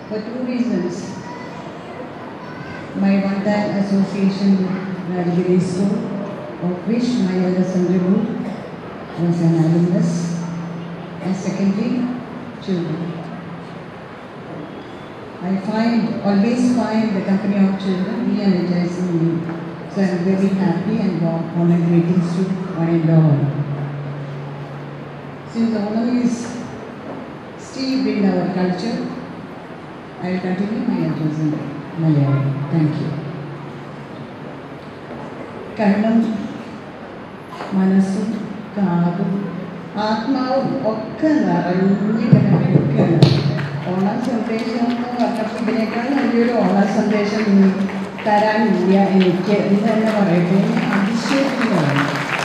for two reasons. My one-time association with Rajgiri School, of which my elder Sandribu was an alumnus, and secondly, children. I find, always find the company of children re-energizing me. So I'm very happy and warm honor greetings to one and all. Since Onam is steeped in our culture, I will continue my address in Malayalam. Thank you. കണ്ണും മനസ്സും കാതും ആത്മാവും ഒക്കെ നിറഞ്ഞിങ്ങനെ നിൽക്കുകയാണ് ഓണം സന്ദേശം എന്ന് പറഞ്ഞപ്പോൾ ഇതിനേക്കാൾ വലിയൊരു ഓണ സന്ദേശം ഇനി തരാനില്ല എനിക്ക് എന്ന് തന്നെ പറയട്ടെ അതിശയത്തിലാണ്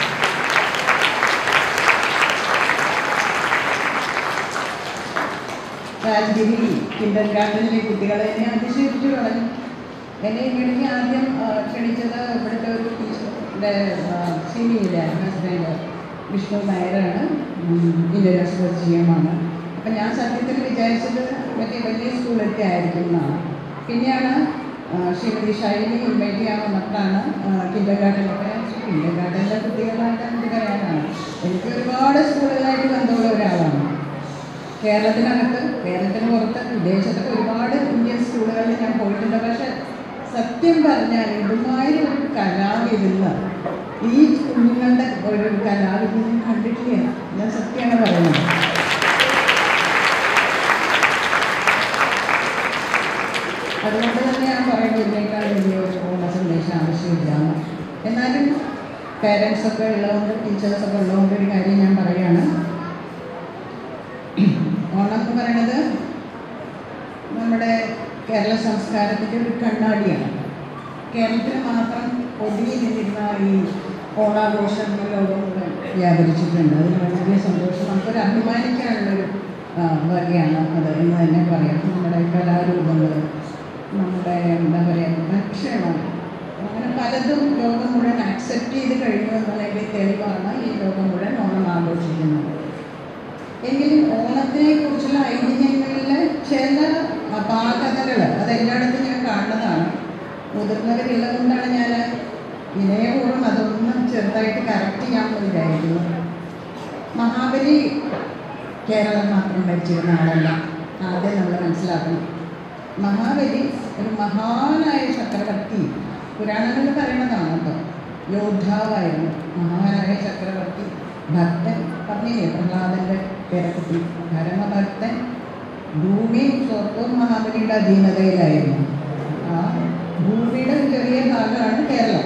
രാജഗിരി കിൻഡർ ഗാർഡനിലെ കുട്ടികളെ എന്നെ അതിശയിപ്പിച്ചു കളഞ്ഞു എന്നെ ഇവിടേക്ക് ആദ്യം ആ, ക്ഷണിച്ചത് ഇവിടുത്തെ ഒരു ടീച്ചറുടെ സിനിയിലെ ഹസ്ബൻഡ് വിഷ്ണു നായരാണ് ഇന്റർനാഷണൽ ജിഎമാണ് അപ്പം ഞാൻ സത്യത്തിൽ വിചാരിച്ചത് മറ്റേ വലിയ സ്കൂളൊക്കെ ആയിരിക്കും എന്നാണ് പിന്നെയാണ് ആ, ശ്രീമതി ഷൈനി ഇൻവൈറ്റ് ചെയ്യാൻ വന്നിട്ടാണ് കിൻഡർ ഗാർഡനൊക്കെ കിൻഡർ ഗാർഡനിലെ കുട്ടികളായിട്ട് എന്ത് പറയാനാണ് എനിക്ക് ഒരുപാട് സ്കൂളുകളായിട്ട് ബന്ധമുള്ള ഒരാളാണ് കേരളത്തിനകത്ത് കേരളത്തിന് പുറത്ത് വിദേശത്തൊക്കെ ഒരുപാട് ഇന്ത്യൻ സ്കൂളുകളിൽ ഞാൻ പോയിട്ടുണ്ട് പക്ഷെ സത്യം പറഞ്ഞാൽ ഇതുമായി ഒരു കലാവിരുന്ന് ഈ കുഞ്ഞുങ്ങളുടെ ഒരു കലാവിരുന്ന് ഞാൻ കണ്ടിട്ടില്ല ഞാൻ സത്യമാണ് പറയുന്നത് അതുകൊണ്ട് തന്നെ ഞാൻ പറയുന്നത് ഇതിനേക്കാൾ വലിയ ഒരു ഓണ സന്ദേശം ആവശ്യമില്ല എന്ന്. എന്നാലും പേരൻസൊക്കെ ഉള്ളതുകൊണ്ട് ടീച്ചേഴ്സൊക്കെ ഉള്ളതുകൊണ്ട് ഒരു കാര്യം ഞാൻ പറയുകയാണ് ഓണം എന്ന് പറയുന്നത് നമ്മുടെ കേരള സംസ്കാരത്തിൻ്റെ ഒരു കണ്ണാടിയാണ് കേരളത്തിൽ മാത്രം ഒതുങ്ങി നിന്നിരുന്ന ഈ ഓണാഘോഷങ്ങൾ ലോകം മുഴുവൻ വ്യാപരിച്ചിട്ടുണ്ട് അതിന് വളരെ സന്തോഷം നമുക്കൊരു അഭിമാനിക്കാനുള്ളൊരു ആ, വകയാണ് അത് എന്ന് തന്നെ പറയാം നമ്മുടെ കലാരൂപങ്ങൾ നമ്മുടെ എന്താ പറയുക ഭക്ഷണം അങ്ങനെ പലതും ലോകം മുഴുവൻ ആക്സെപ്റ്റ് ചെയ്ത് കഴിഞ്ഞു എന്നുള്ളതിൻ്റെ തെളിവാണ് ഈ ലോകം മുഴുവൻ ഓണം ആഘോഷിക്കുന്നത് എങ്കിലും ഓണത്തിനെ കുറിച്ചുള്ള ഐതിഹ്യങ്ങളിലെ ചില അപാകതകൾ അത് എല്ലായിടത്തും ഞാൻ കാണുന്നതാണ് മുതിർന്നവരുള്ളത് കൊണ്ടാണ് ഞാൻ വിനയപൂർവ്വം അതൊന്നും ചെറുതായിട്ട് കറക്റ്റ് ചെയ്യാമെന്ന് വിചാരിക്കുന്നു മഹാബലി കേരളം മാത്രം ഭരിച്ചിരുന്ന ആളല്ല ആദ്യം നമ്മൾ മനസ്സിലാക്കണം മഹാബലി ഒരു മഹാനായ ചക്രവർത്തി പുരാണങ്ങളിൽ പറയുന്നതാണ് കേട്ടോ യോദ്ധാവായിരുന്നു മഹാനായ ചക്രവർത്തി ഭക്തൻ പറഞ്ഞില്ലേ പ്രഹ്ലാദന്റെ പേരക്കുട്ടി പരമഭക്തൻ ഭൂമിയും സ്വർഗവും മഹാബലിയുടെ അധീനതയിലായിരുന്നു ആ ഭൂമിയുടെ ഒരു ചെറിയ ഭാഗമാണ് കേരളം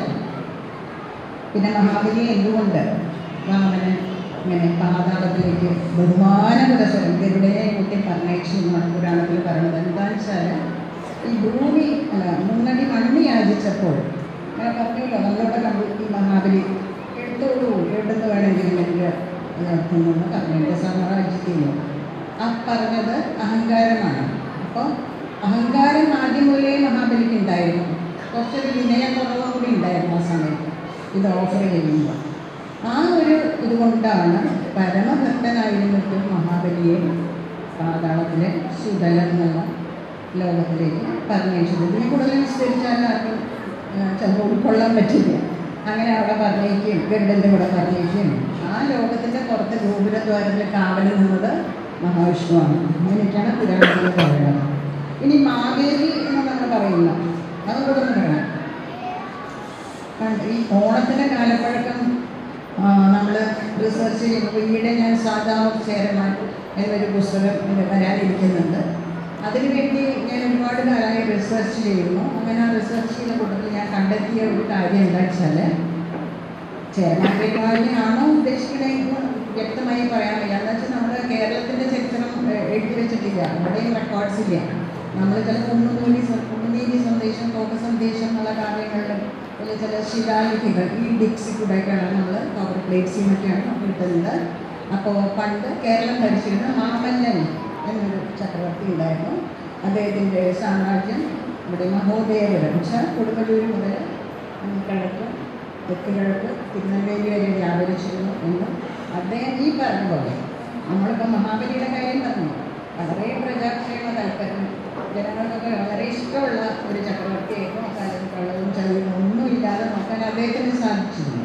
പിന്നെ മഹാബലിയെ എന്തുകൊണ്ട് വാമനൻ ഇങ്ങനെ പാതാളത്തിലേക്ക് ബഹുമാന പുരസരം ഗരുഡനെ കൂട്ടി പറഞ്ഞയച്ചു എന്നാണ് പുരാണത്തിൽ പറയുന്നത് എന്താണെന്ന് വെച്ചാൽ ഈ ഭൂമി അല്ല മുന്നടി മണ്ണ് യാചിച്ചപ്പോൾ ഞാൻ പറഞ്ഞല്ലോ നമ്മളോട് കണ്ടു ഈ മഹാബലി എടുത്തോളൂ എവിടുന്ന് വേണമെങ്കിലും എനിക്ക് നടത്തുന്നെന്ന് പറഞ്ഞിട്ട് സാമ്രാജ്യത്തില്ല ആ പറഞ്ഞത് അഹങ്കാരമാണ് അപ്പോൾ അഹങ്കാരം ആദ്യം മുതലേ മഹാബലിക്ക് ഉണ്ടായിരുന്നു കുറച്ചൊരു വിനയക്കുറവും കൂടി ഉണ്ടായിരുന്നു ആ സമയത്ത് ഇത് ഓഫർ ചെയ്യുമ്പോൾ ആ ഒരു ഇതുകൊണ്ടാണ് പരമഭക്തനായിരുന്നിട്ട് മഹാബലിയെ പാതാളത്തിലെ സുതലം എന്നുള്ള ലോകത്തിലേക്ക് പറഞ്ഞയച്ചത് ഇതിനെ കൂടുതൽ വിസ്തരിച്ചാൽ ആർക്കും ആ, ചിലപ്പോൾ ഉൾക്കൊള്ളാൻ പറ്റില്ല അങ്ങനെ അവിടെ പറഞ്ഞേക്കുകയും ഗരുഡൻ്റെ കൂടെ പറഞ്ഞേക്കുകയും ആ ലോകത്തിൻ്റെ പുറത്ത് ഗോപുരദ്വാരത്തിൽ കാവൽ നിന്നത് മഹാവിഷ്ണുവാണ് അങ്ങനെയൊക്കെയാണ് പുരാണത്തിൽ പറയുന്നത് ഇനി മാവേലി എന്ന് നമ്മൾ പറയുന്ന അതും കൂടെ ഒന്ന് പറയണം കണ്ട് ഈ ഓണത്തിൻ്റെ കാലപ്പഴക്കം നമ്മൾ റിസർച്ച് ചെയ്യുമ്പോൾ ഈയിടെ ഞാൻ സാധാരണ ചേരമാൻ എന്നൊരു പുസ്തകം ഇത് വരാനിരിക്കുന്നുണ്ട് അതിനുവേണ്ടി ഞാൻ ഒരുപാട് കാലമായി റിസർച്ച് ചെയ്യുന്നു അങ്ങനെ ആ റിസർച്ച് ചെയ്യുന്ന കൂട്ടത്തിൽ ഞാൻ കണ്ടെത്തിയ ഒരു കാര്യം എന്താ വെച്ചാൽ ചേരമാൻ പെരുമാളിനെയാണോ ഉദ്ദേശിക്കണമെന്ന് വ്യക്തമായി പറയാൻ വയ്യ എന്ന് വെച്ചാൽ നമ്മുടെ കേരളത്തിൻ്റെ ചരിത്രം ഏഹ്, എഴുതി വെച്ചിട്ടില്ല അവിടെയും റെക്കോർഡ്സ് ഇല്ല നമ്മൾ ചില കുന്നുനൂലി കുന്നുനീലി സന്ദേശം കോക സന്ദേശം എന്നുള്ള കാര്യങ്ങളിലും ചില ചില ശിലാലിപികൾ ഈ ഡിക്സി കൂടെയൊക്കെയാണ് നമ്മൾ പവർ പ്ലേറ്റ്സിൽ നിന്നൊക്കെയാണ് നമുക്ക് കിട്ടുന്നത് അപ്പോൾ പണ്ട് കേരളം ഭരിച്ചിരുന്ന മാമല്ലൻ എന്നൊരു ചക്രവർത്തി ഉണ്ടായിരുന്നു അദ്ദേഹത്തിൻ്റെ സാമ്രാജ്യം ഇവിടെ മഹോദയപുരം വെച്ചാൽ കൊടുങ്ങല്ലൂർ മുതൽ അങ്ങ് കിഴക്ക് തെക്ക് കിഴക്ക് തിരുനെൽവേലി വരെ വ്യാപരിച്ചിരുന്നു എന്ന് അദ്ദേഹം ഈ പറഞ്ഞ പോലെ നമ്മളിപ്പോൾ മഹാബലിയുടെ കാര്യം പറഞ്ഞു വളരെ പ്രജാക്ഷേമ താല്പര്യം ജനങ്ങൾക്കൊക്കെ വളരെ ഇഷ്ടമുള്ള ഒരു ചക്രവർത്തിയായിരുന്നു അക്കാലത്ത് കള്ളവും ചതിയും ഒന്നുമില്ലാതെ നോക്കാൻ അദ്ദേഹത്തിന് സാധിച്ചിരുന്നു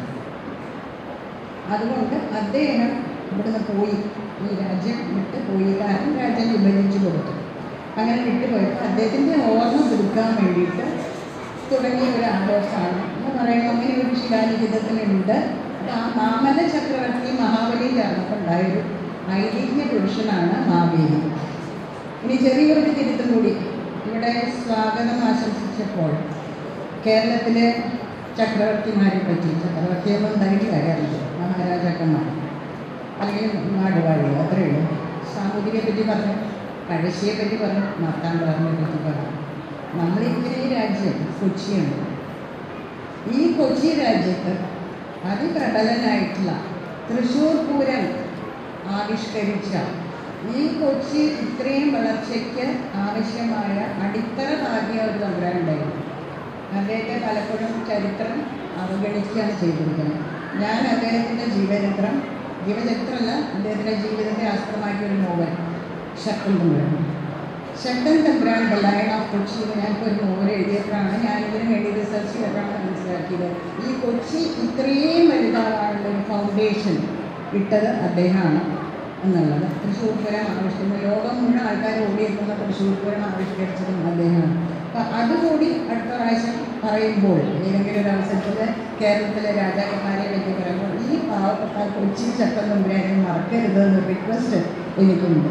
അതുകൊണ്ട് അദ്ദേഹം ഇവിടുന്ന് പോയി ഈ രാജ്യം വിട്ട് പോയി കാരണം രാജ്യം വിഭജിച്ചു കൊടുത്തു അങ്ങനെ വിട്ടുപോയപ്പോൾ അദ്ദേഹത്തിൻ്റെ ഓർമ്മ പുതുക്കാൻ വേണ്ടിയിട്ട് തുടങ്ങിയ ഒരു ആഘോഷമാണ് എന്ന് പറയുമ്പോൾ അങ്ങനെ ഒരു ശിലാലിഖിതത്തിലുണ്ട് അത് ആ മാമല ചക്രവർത്തി മഹാബലി ചേർന്നപ്പോൾ ഉണ്ടായൊരു ഐതിഹ്യ പുരുഷനാണ് മാവേലി ഇനി ചെറിയൊരു തിരുത്തും കൂടി ഇവിടെ സ്വാഗതം ആശംസിച്ചപ്പോൾ കേരളത്തിലെ ചക്രവർത്തിമാരെ പറ്റി ചക്രവർത്തിയൊന്നും ഉണ്ടായിട്ടില്ല കേരളത്തിൽ മഹാരാജാക്കന്മാർ അല്ലെങ്കിൽ നാടുവാഴികൾ അത്രയേ ഉള്ളൂ സാമൂതിരിയെ പറ്റി പറഞ്ഞു പഴശ്ശിയെ പറ്റി പറഞ്ഞു മാർത്താണ്ഡവർമ്മയെ പറ്റി പറഞ്ഞു നമ്മളിങ്ങനെ ഈ രാജ്യം കൊച്ചിയുണ്ട് ഈ കൊച്ചി രാജ്യത്ത് അതിപ്രബലനായിട്ടുള്ള തൃശ്ശൂർ പൂരം ആവിഷ്കരിച്ച ഈ കൊച്ചി ഇത്രയും വളർച്ചയ്ക്ക് ആവശ്യമായ അടിത്തറ പാകിയ ഒരു തമ്പുരാനുണ്ടായിരുന്നു അദ്ദേഹത്തെ പലപ്പോഴും ചരിത്രം അവഗണിക്കുകയാണ് ചെയ്തിരിക്കുന്നത് ഞാൻ അദ്ദേഹത്തിൻ്റെ ജീവചരിത്രം ജീവചരിത്രമല്ല അദ്ദേഹത്തിൻ്റെ ജീവിതത്തെ ആസ്പദമാക്കിയ ഒരു നോവൽ ശക്തൻ തമ്പുരാൻ ശക്തൻ തമ്പുരാൻ ദ ലയൺ ഓഫ് കൊച്ചി എന്ന് ഞാനിപ്പോൾ ഒരു നോവൽ എഴുതിയപ്പോഴാണ് ഞാനിതിനു വേണ്ടി റിസർച്ച് ചെയ്തപ്പോഴാണ് മനസ്സിലാക്കിയത് ഈ കൊച്ചി ഇത്രയും വലുതാവാനുള്ള ഒരു ഫൗണ്ടേഷൻ ഇട്ടത് അദ്ദേഹമാണ് എന്നുള്ളത് തൃശ്ശൂർ പൂരം ആവിഷ്കരിക്കുന്ന ലോകം മുഴുവൻ ആൾക്കാർ ഓടിയെത്തുന്ന തൃശ്ശൂർ പൂരം ആവിഷ്കരിച്ചതും അദ്ദേഹമാണ് അപ്പം അതുകൂടി അടുത്ത പ്രാവശ്യം പറയുമ്പോൾ ഏതെങ്കിലും ഒരു അവസരത്തിൽ കേരളത്തിലെ രാജാക്കന്മാരെ പറ്റി പറയുമ്പോൾ ഈ പാവപ്പെട്ട കൊച്ചി ചട്ടം തമ്പുരാനെ മറക്കരുത് എന്നൊരു റിക്വസ്റ്റ് എനിക്കുണ്ട്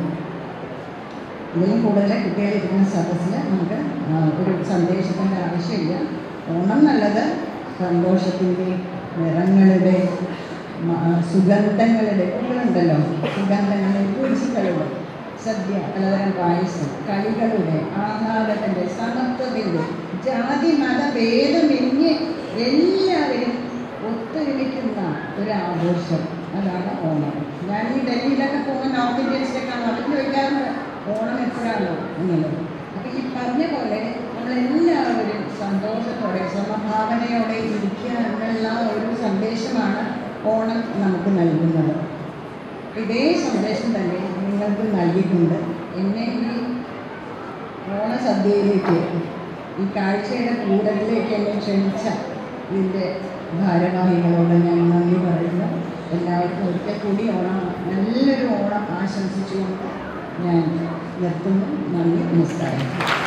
ഇതിലും കൂടുതൽ കുട്ടികളിരിക്കുന്ന സദസ്സിൽ നമുക്ക് ആ, ഒരു സന്ദേശത്തിൻ്റെ ആവശ്യമില്ല ഓണം നല്ലത് സന്തോഷത്തിൻ്റെ നിറങ്ങളുടെ മ- സുഗന്ധങ്ങളുടെ ഉണ്ടല്ലോ സുഗന്ധങ്ങളുടെ രുചികളുടെ സദ്യ പലതരം പായസം കളികളുടെ ആഹ്ലാദത്തിൻ്റെ സമത്വത്തിൻ്റെ ജാതി മത ഭേദമെന്യേ എല്ലാവരും ഒത്തൊരുമിക്കുന്ന ഒരു ആഘോഷം അതാണ് ഓണം ഞാൻ ഈ ഡൽഹിയിലൊക്കെ പോകുമ്പോൾ നോർത്ത് ഇന്ത്യൻസിലൊക്കെയാണ് അവർ ചോദിക്കാറുണ്ട് ഓണം എപ്പോഴാണോ എന്നുള്ളത് അപ്പോൾ ഈ പറഞ്ഞ പോലെ നമ്മളെല്ലാവരും സന്തോഷത്തോടെ സമഭാവനയോടെ ഇരിക്കുക എന്നുള്ള ഒരു സന്ദേശമാണ് ഓണം നമുക്ക് നൽകുന്നത് ഇതേ സന്ദേശം തന്നെ നിങ്ങൾക്ക് നൽകിയിട്ടുണ്ട് എന്നെ ഈ ഓണസദ്യയിലേക്ക് ഈ കാഴ്ചയുടെ കൂടലിലേക്ക് എന്നെ ക്ഷണിച്ച ഇതിൻ്റെ ഭാരവാഹികളോട് ഞാൻ നന്ദി പറയുന്നു എല്ലാവർക്കും ഒരിക്കൽ കൂടി ഓണം നല്ലൊരു ഓണം ആശംസിച്ചുകൊണ്ട് ഞാൻ നിർത്തുന്നു നന്ദി നമസ്കാരം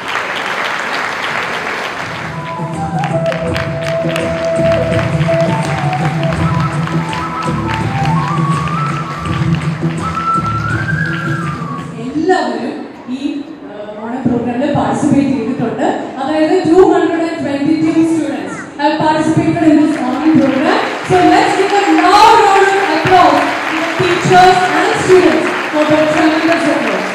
എല്ലാവരും ഈ ആ, ഓണ പ്രോഗ്രാമിൽ പാർട്ടിസിപ്പേറ്റ് ചെയ്തിട്ടുണ്ട് അതായത് two hundred and twenty two students have participated in this ഓണിംഗ് program so let's give a loud round of applause to the teachers and students for their tremendous efforts.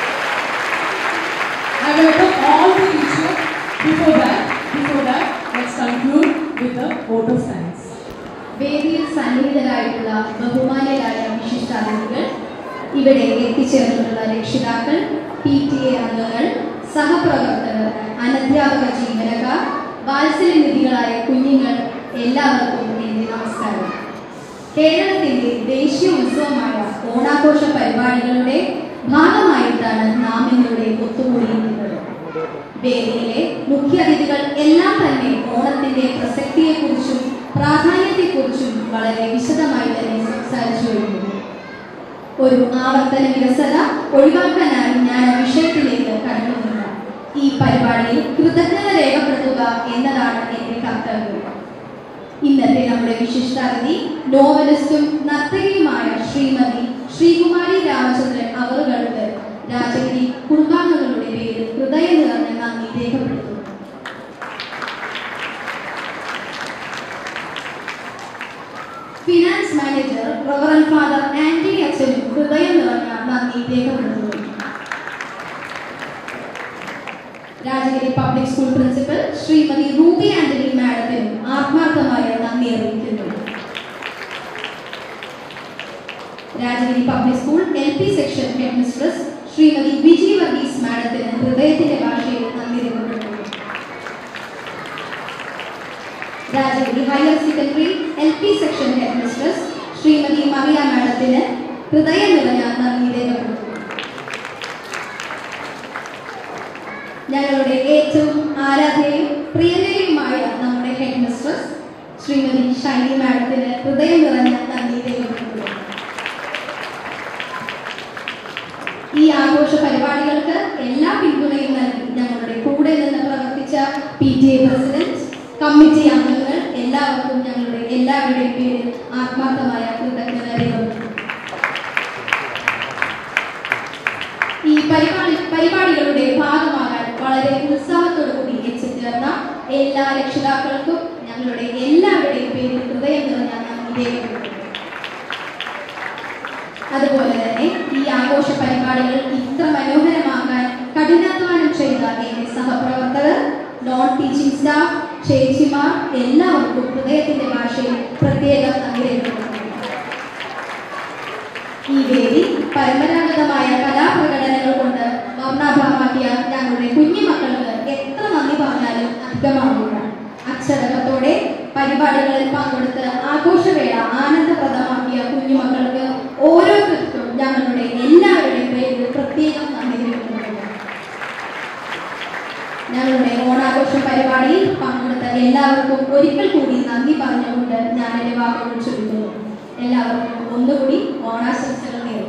I welcome all the teachers. Before that, before that, let's conclude with the vote of thanks.
വേദിയിൽ സന്നിഹിതരായിട്ടുള്ള ബഹുമാന്യരായ വിശിഷ്ടാതിഥികൾ ഇവിടെ എത്തിച്ചേർന്നിട്ടുള്ള രക്ഷിതാക്കൾ P T A അംഗങ്ങൾ സഹപ്രവർത്തകർ അനധ്യാപക ജീവനക്കാർ വാത്സല്യനിധികളായ കുഞ്ഞുങ്ങൾ എല്ലാവർക്കും എൻ്റെ നമസ്കാരം കേരളത്തിന്റെ ദേശീയ ഉത്സവമായ ഓണാഘോഷ പരിപാടികളുടെ ഭാഗമായിട്ടാണ് നാം ഇന്നിവിടെ ഒത്തുകൂടിയിരിക്കുന്നത് വേദിയിലെ മുഖ്യാതിഥികൾ എല്ലാം തന്നെ ഓണത്തിന്റെ പ്രസക്തിയെക്കുറിച്ചും പ്രാധാന്യത്തെക്കുറിച്ചും വളരെ വിശദമായി തന്നെ സംസാരിച്ചു കഴിഞ്ഞു ഒരു ആവർത്തന വികസന ഒഴിവാക്കാനായി ഞാൻ ആ വിഷയത്തിലേക്ക് കടന്നുമില്ല ഈ പരിപാടിയിൽ കൃതജ്ഞത രേഖപ്പെടുത്തുക എന്നതാണ് എന്റെ കർത്തവ്യം ഇന്നത്തെ നമ്മുടെ വിശിഷ്ടാതിഥി നോവലിസ്റ്റും നർത്തകിയുമായ ശ്രീമതി ശ്രീകുമാരി രാമചന്ദ്രൻ അവറുകൾക്ക് രാജഗിരി കുടുംബാംഗങ്ങളുടെ പേരിൽ ഹൃദയം നിറഞ്ഞ നന്ദി രേഖപ്പെടുത്തുന്നു finance manager reverend father Antony അച്ഛനും ഹൃദയം നിറഞ്ഞ നന്ദി രേഖപ്പെടുത്തുന്നു Rajagiri public school principal Shrimati Ruby Antony മാഡത്തിനും ആത്മാർത്ഥമായ നന്ദി അറിയിക്കുന്നു Rajagiri public school L P section headmistress Shrimati Viji Varghese മാഡത്തിന് ഹൃദയത്തിന്റെ ഭാഷയിൽ നന്ദി രേഖപ്പെടുത്തുന്നു Rajagiri higher secondary L P section headmistress Shrimati Maria മാഡത്തിന് ഹൃദയം നിറഞ്ഞ നന്ദി രേഖപ്പെടുത്തുന്നു ഞങ്ങളുടെ ഏറ്റവും ആരാധനയും പ്രിയതയുമായ നമ്മുടെ ഹെഡ് മിസ്ട്രസ് ശ്രീമതി ഷൈനി മാഡത്തിന് ഹൃദയം നിറഞ്ഞ നന്ദി രേഖപ്പെടുത്തുന്നു ഈ ആഘോഷ പരിപാടികൾക്ക് എല്ലാ പിന്തുണയും നൽകി ഞങ്ങളുടെ കൂടെ നിന്ന് പ്രവർത്തിച്ച P T A president committee അംഗങ്ങൾ എല്ലാവർക്കും ഞങ്ങളുടെ എല്ലാവരുടെയും പേരിൽ ആത്മാർത്ഥമായ കൃതജ്ഞത രേഖപ്പെടുത്തുന്നു ഈ പരിപാടി പരിപാടികളുടെ ഭാഗമാകാൻ വളരെ ഉത്സാഹത്തോടു കൂടി എത്തിച്ചേർന്ന എല്ലാ രക്ഷിതാക്കൾക്കും ഞങ്ങളുടെ എല്ലാവരുടെയും പേരിൽ ഹൃദയം നിറഞ്ഞ നന്ദി രേഖപ്പെടുത്തുന്നു അതുപോലെ തന്നെ ഈ ആഘോഷ പരിപാടികൾ ഇത്ര മനോഹരമാക്കാൻ കഠിനാധ്വാനം ചെയ്ത എന്റെ സഹപ്രവർത്തകർ നോൺ ടീച്ചിങ് സ്റ്റാഫ് ചേച്ചിമാർ എല്ലാവർക്കും ഹൃദയത്തിന്റെ ഭാഷയിൽ പ്രത്യേകം നന്ദി രേഖപ്പെടുത്തുന്നു ഈ വേദി പരമ്പരാഗതമായ കലാപ്രകടനങ്ങൾ കൊണ്ട് വർണ്ണാഭമാക്കിയ ഞങ്ങളുടെ കുഞ്ഞുമക്കൾക്ക് എത്ര നന്ദി പറഞ്ഞാലും അധികമാകില്ല അക്ഷരകത്തോടെ പരിപാടികളിൽ പങ്കെടുത്ത് ആഘോഷവേള ആനന്ദപ്രദമാക്കിയ കുഞ്ഞുമക്കൾക്ക് ഓരോരുത്തർക്കും ഞങ്ങളുടെ എല്ലാവരുടെയും പേരിൽ പ്രത്യേകം നന്ദി രേഖപ്പെടുത്തുന്നു ഞങ്ങളുടെ ഓണാഘോഷ പരിപാടിയിൽ പങ്കെടുത്ത എല്ലാവർക്കും ഒരിക്കൽ കൂടി നന്ദി പറഞ്ഞുകൊണ്ട് ഞാൻ എൻ്റെ വാക്കുകൾ ചൊല്ലുന്നു എല്ലാവർക്കും ഒന്നുകൂടി ഓണാശംസകൾ നേരുന്നു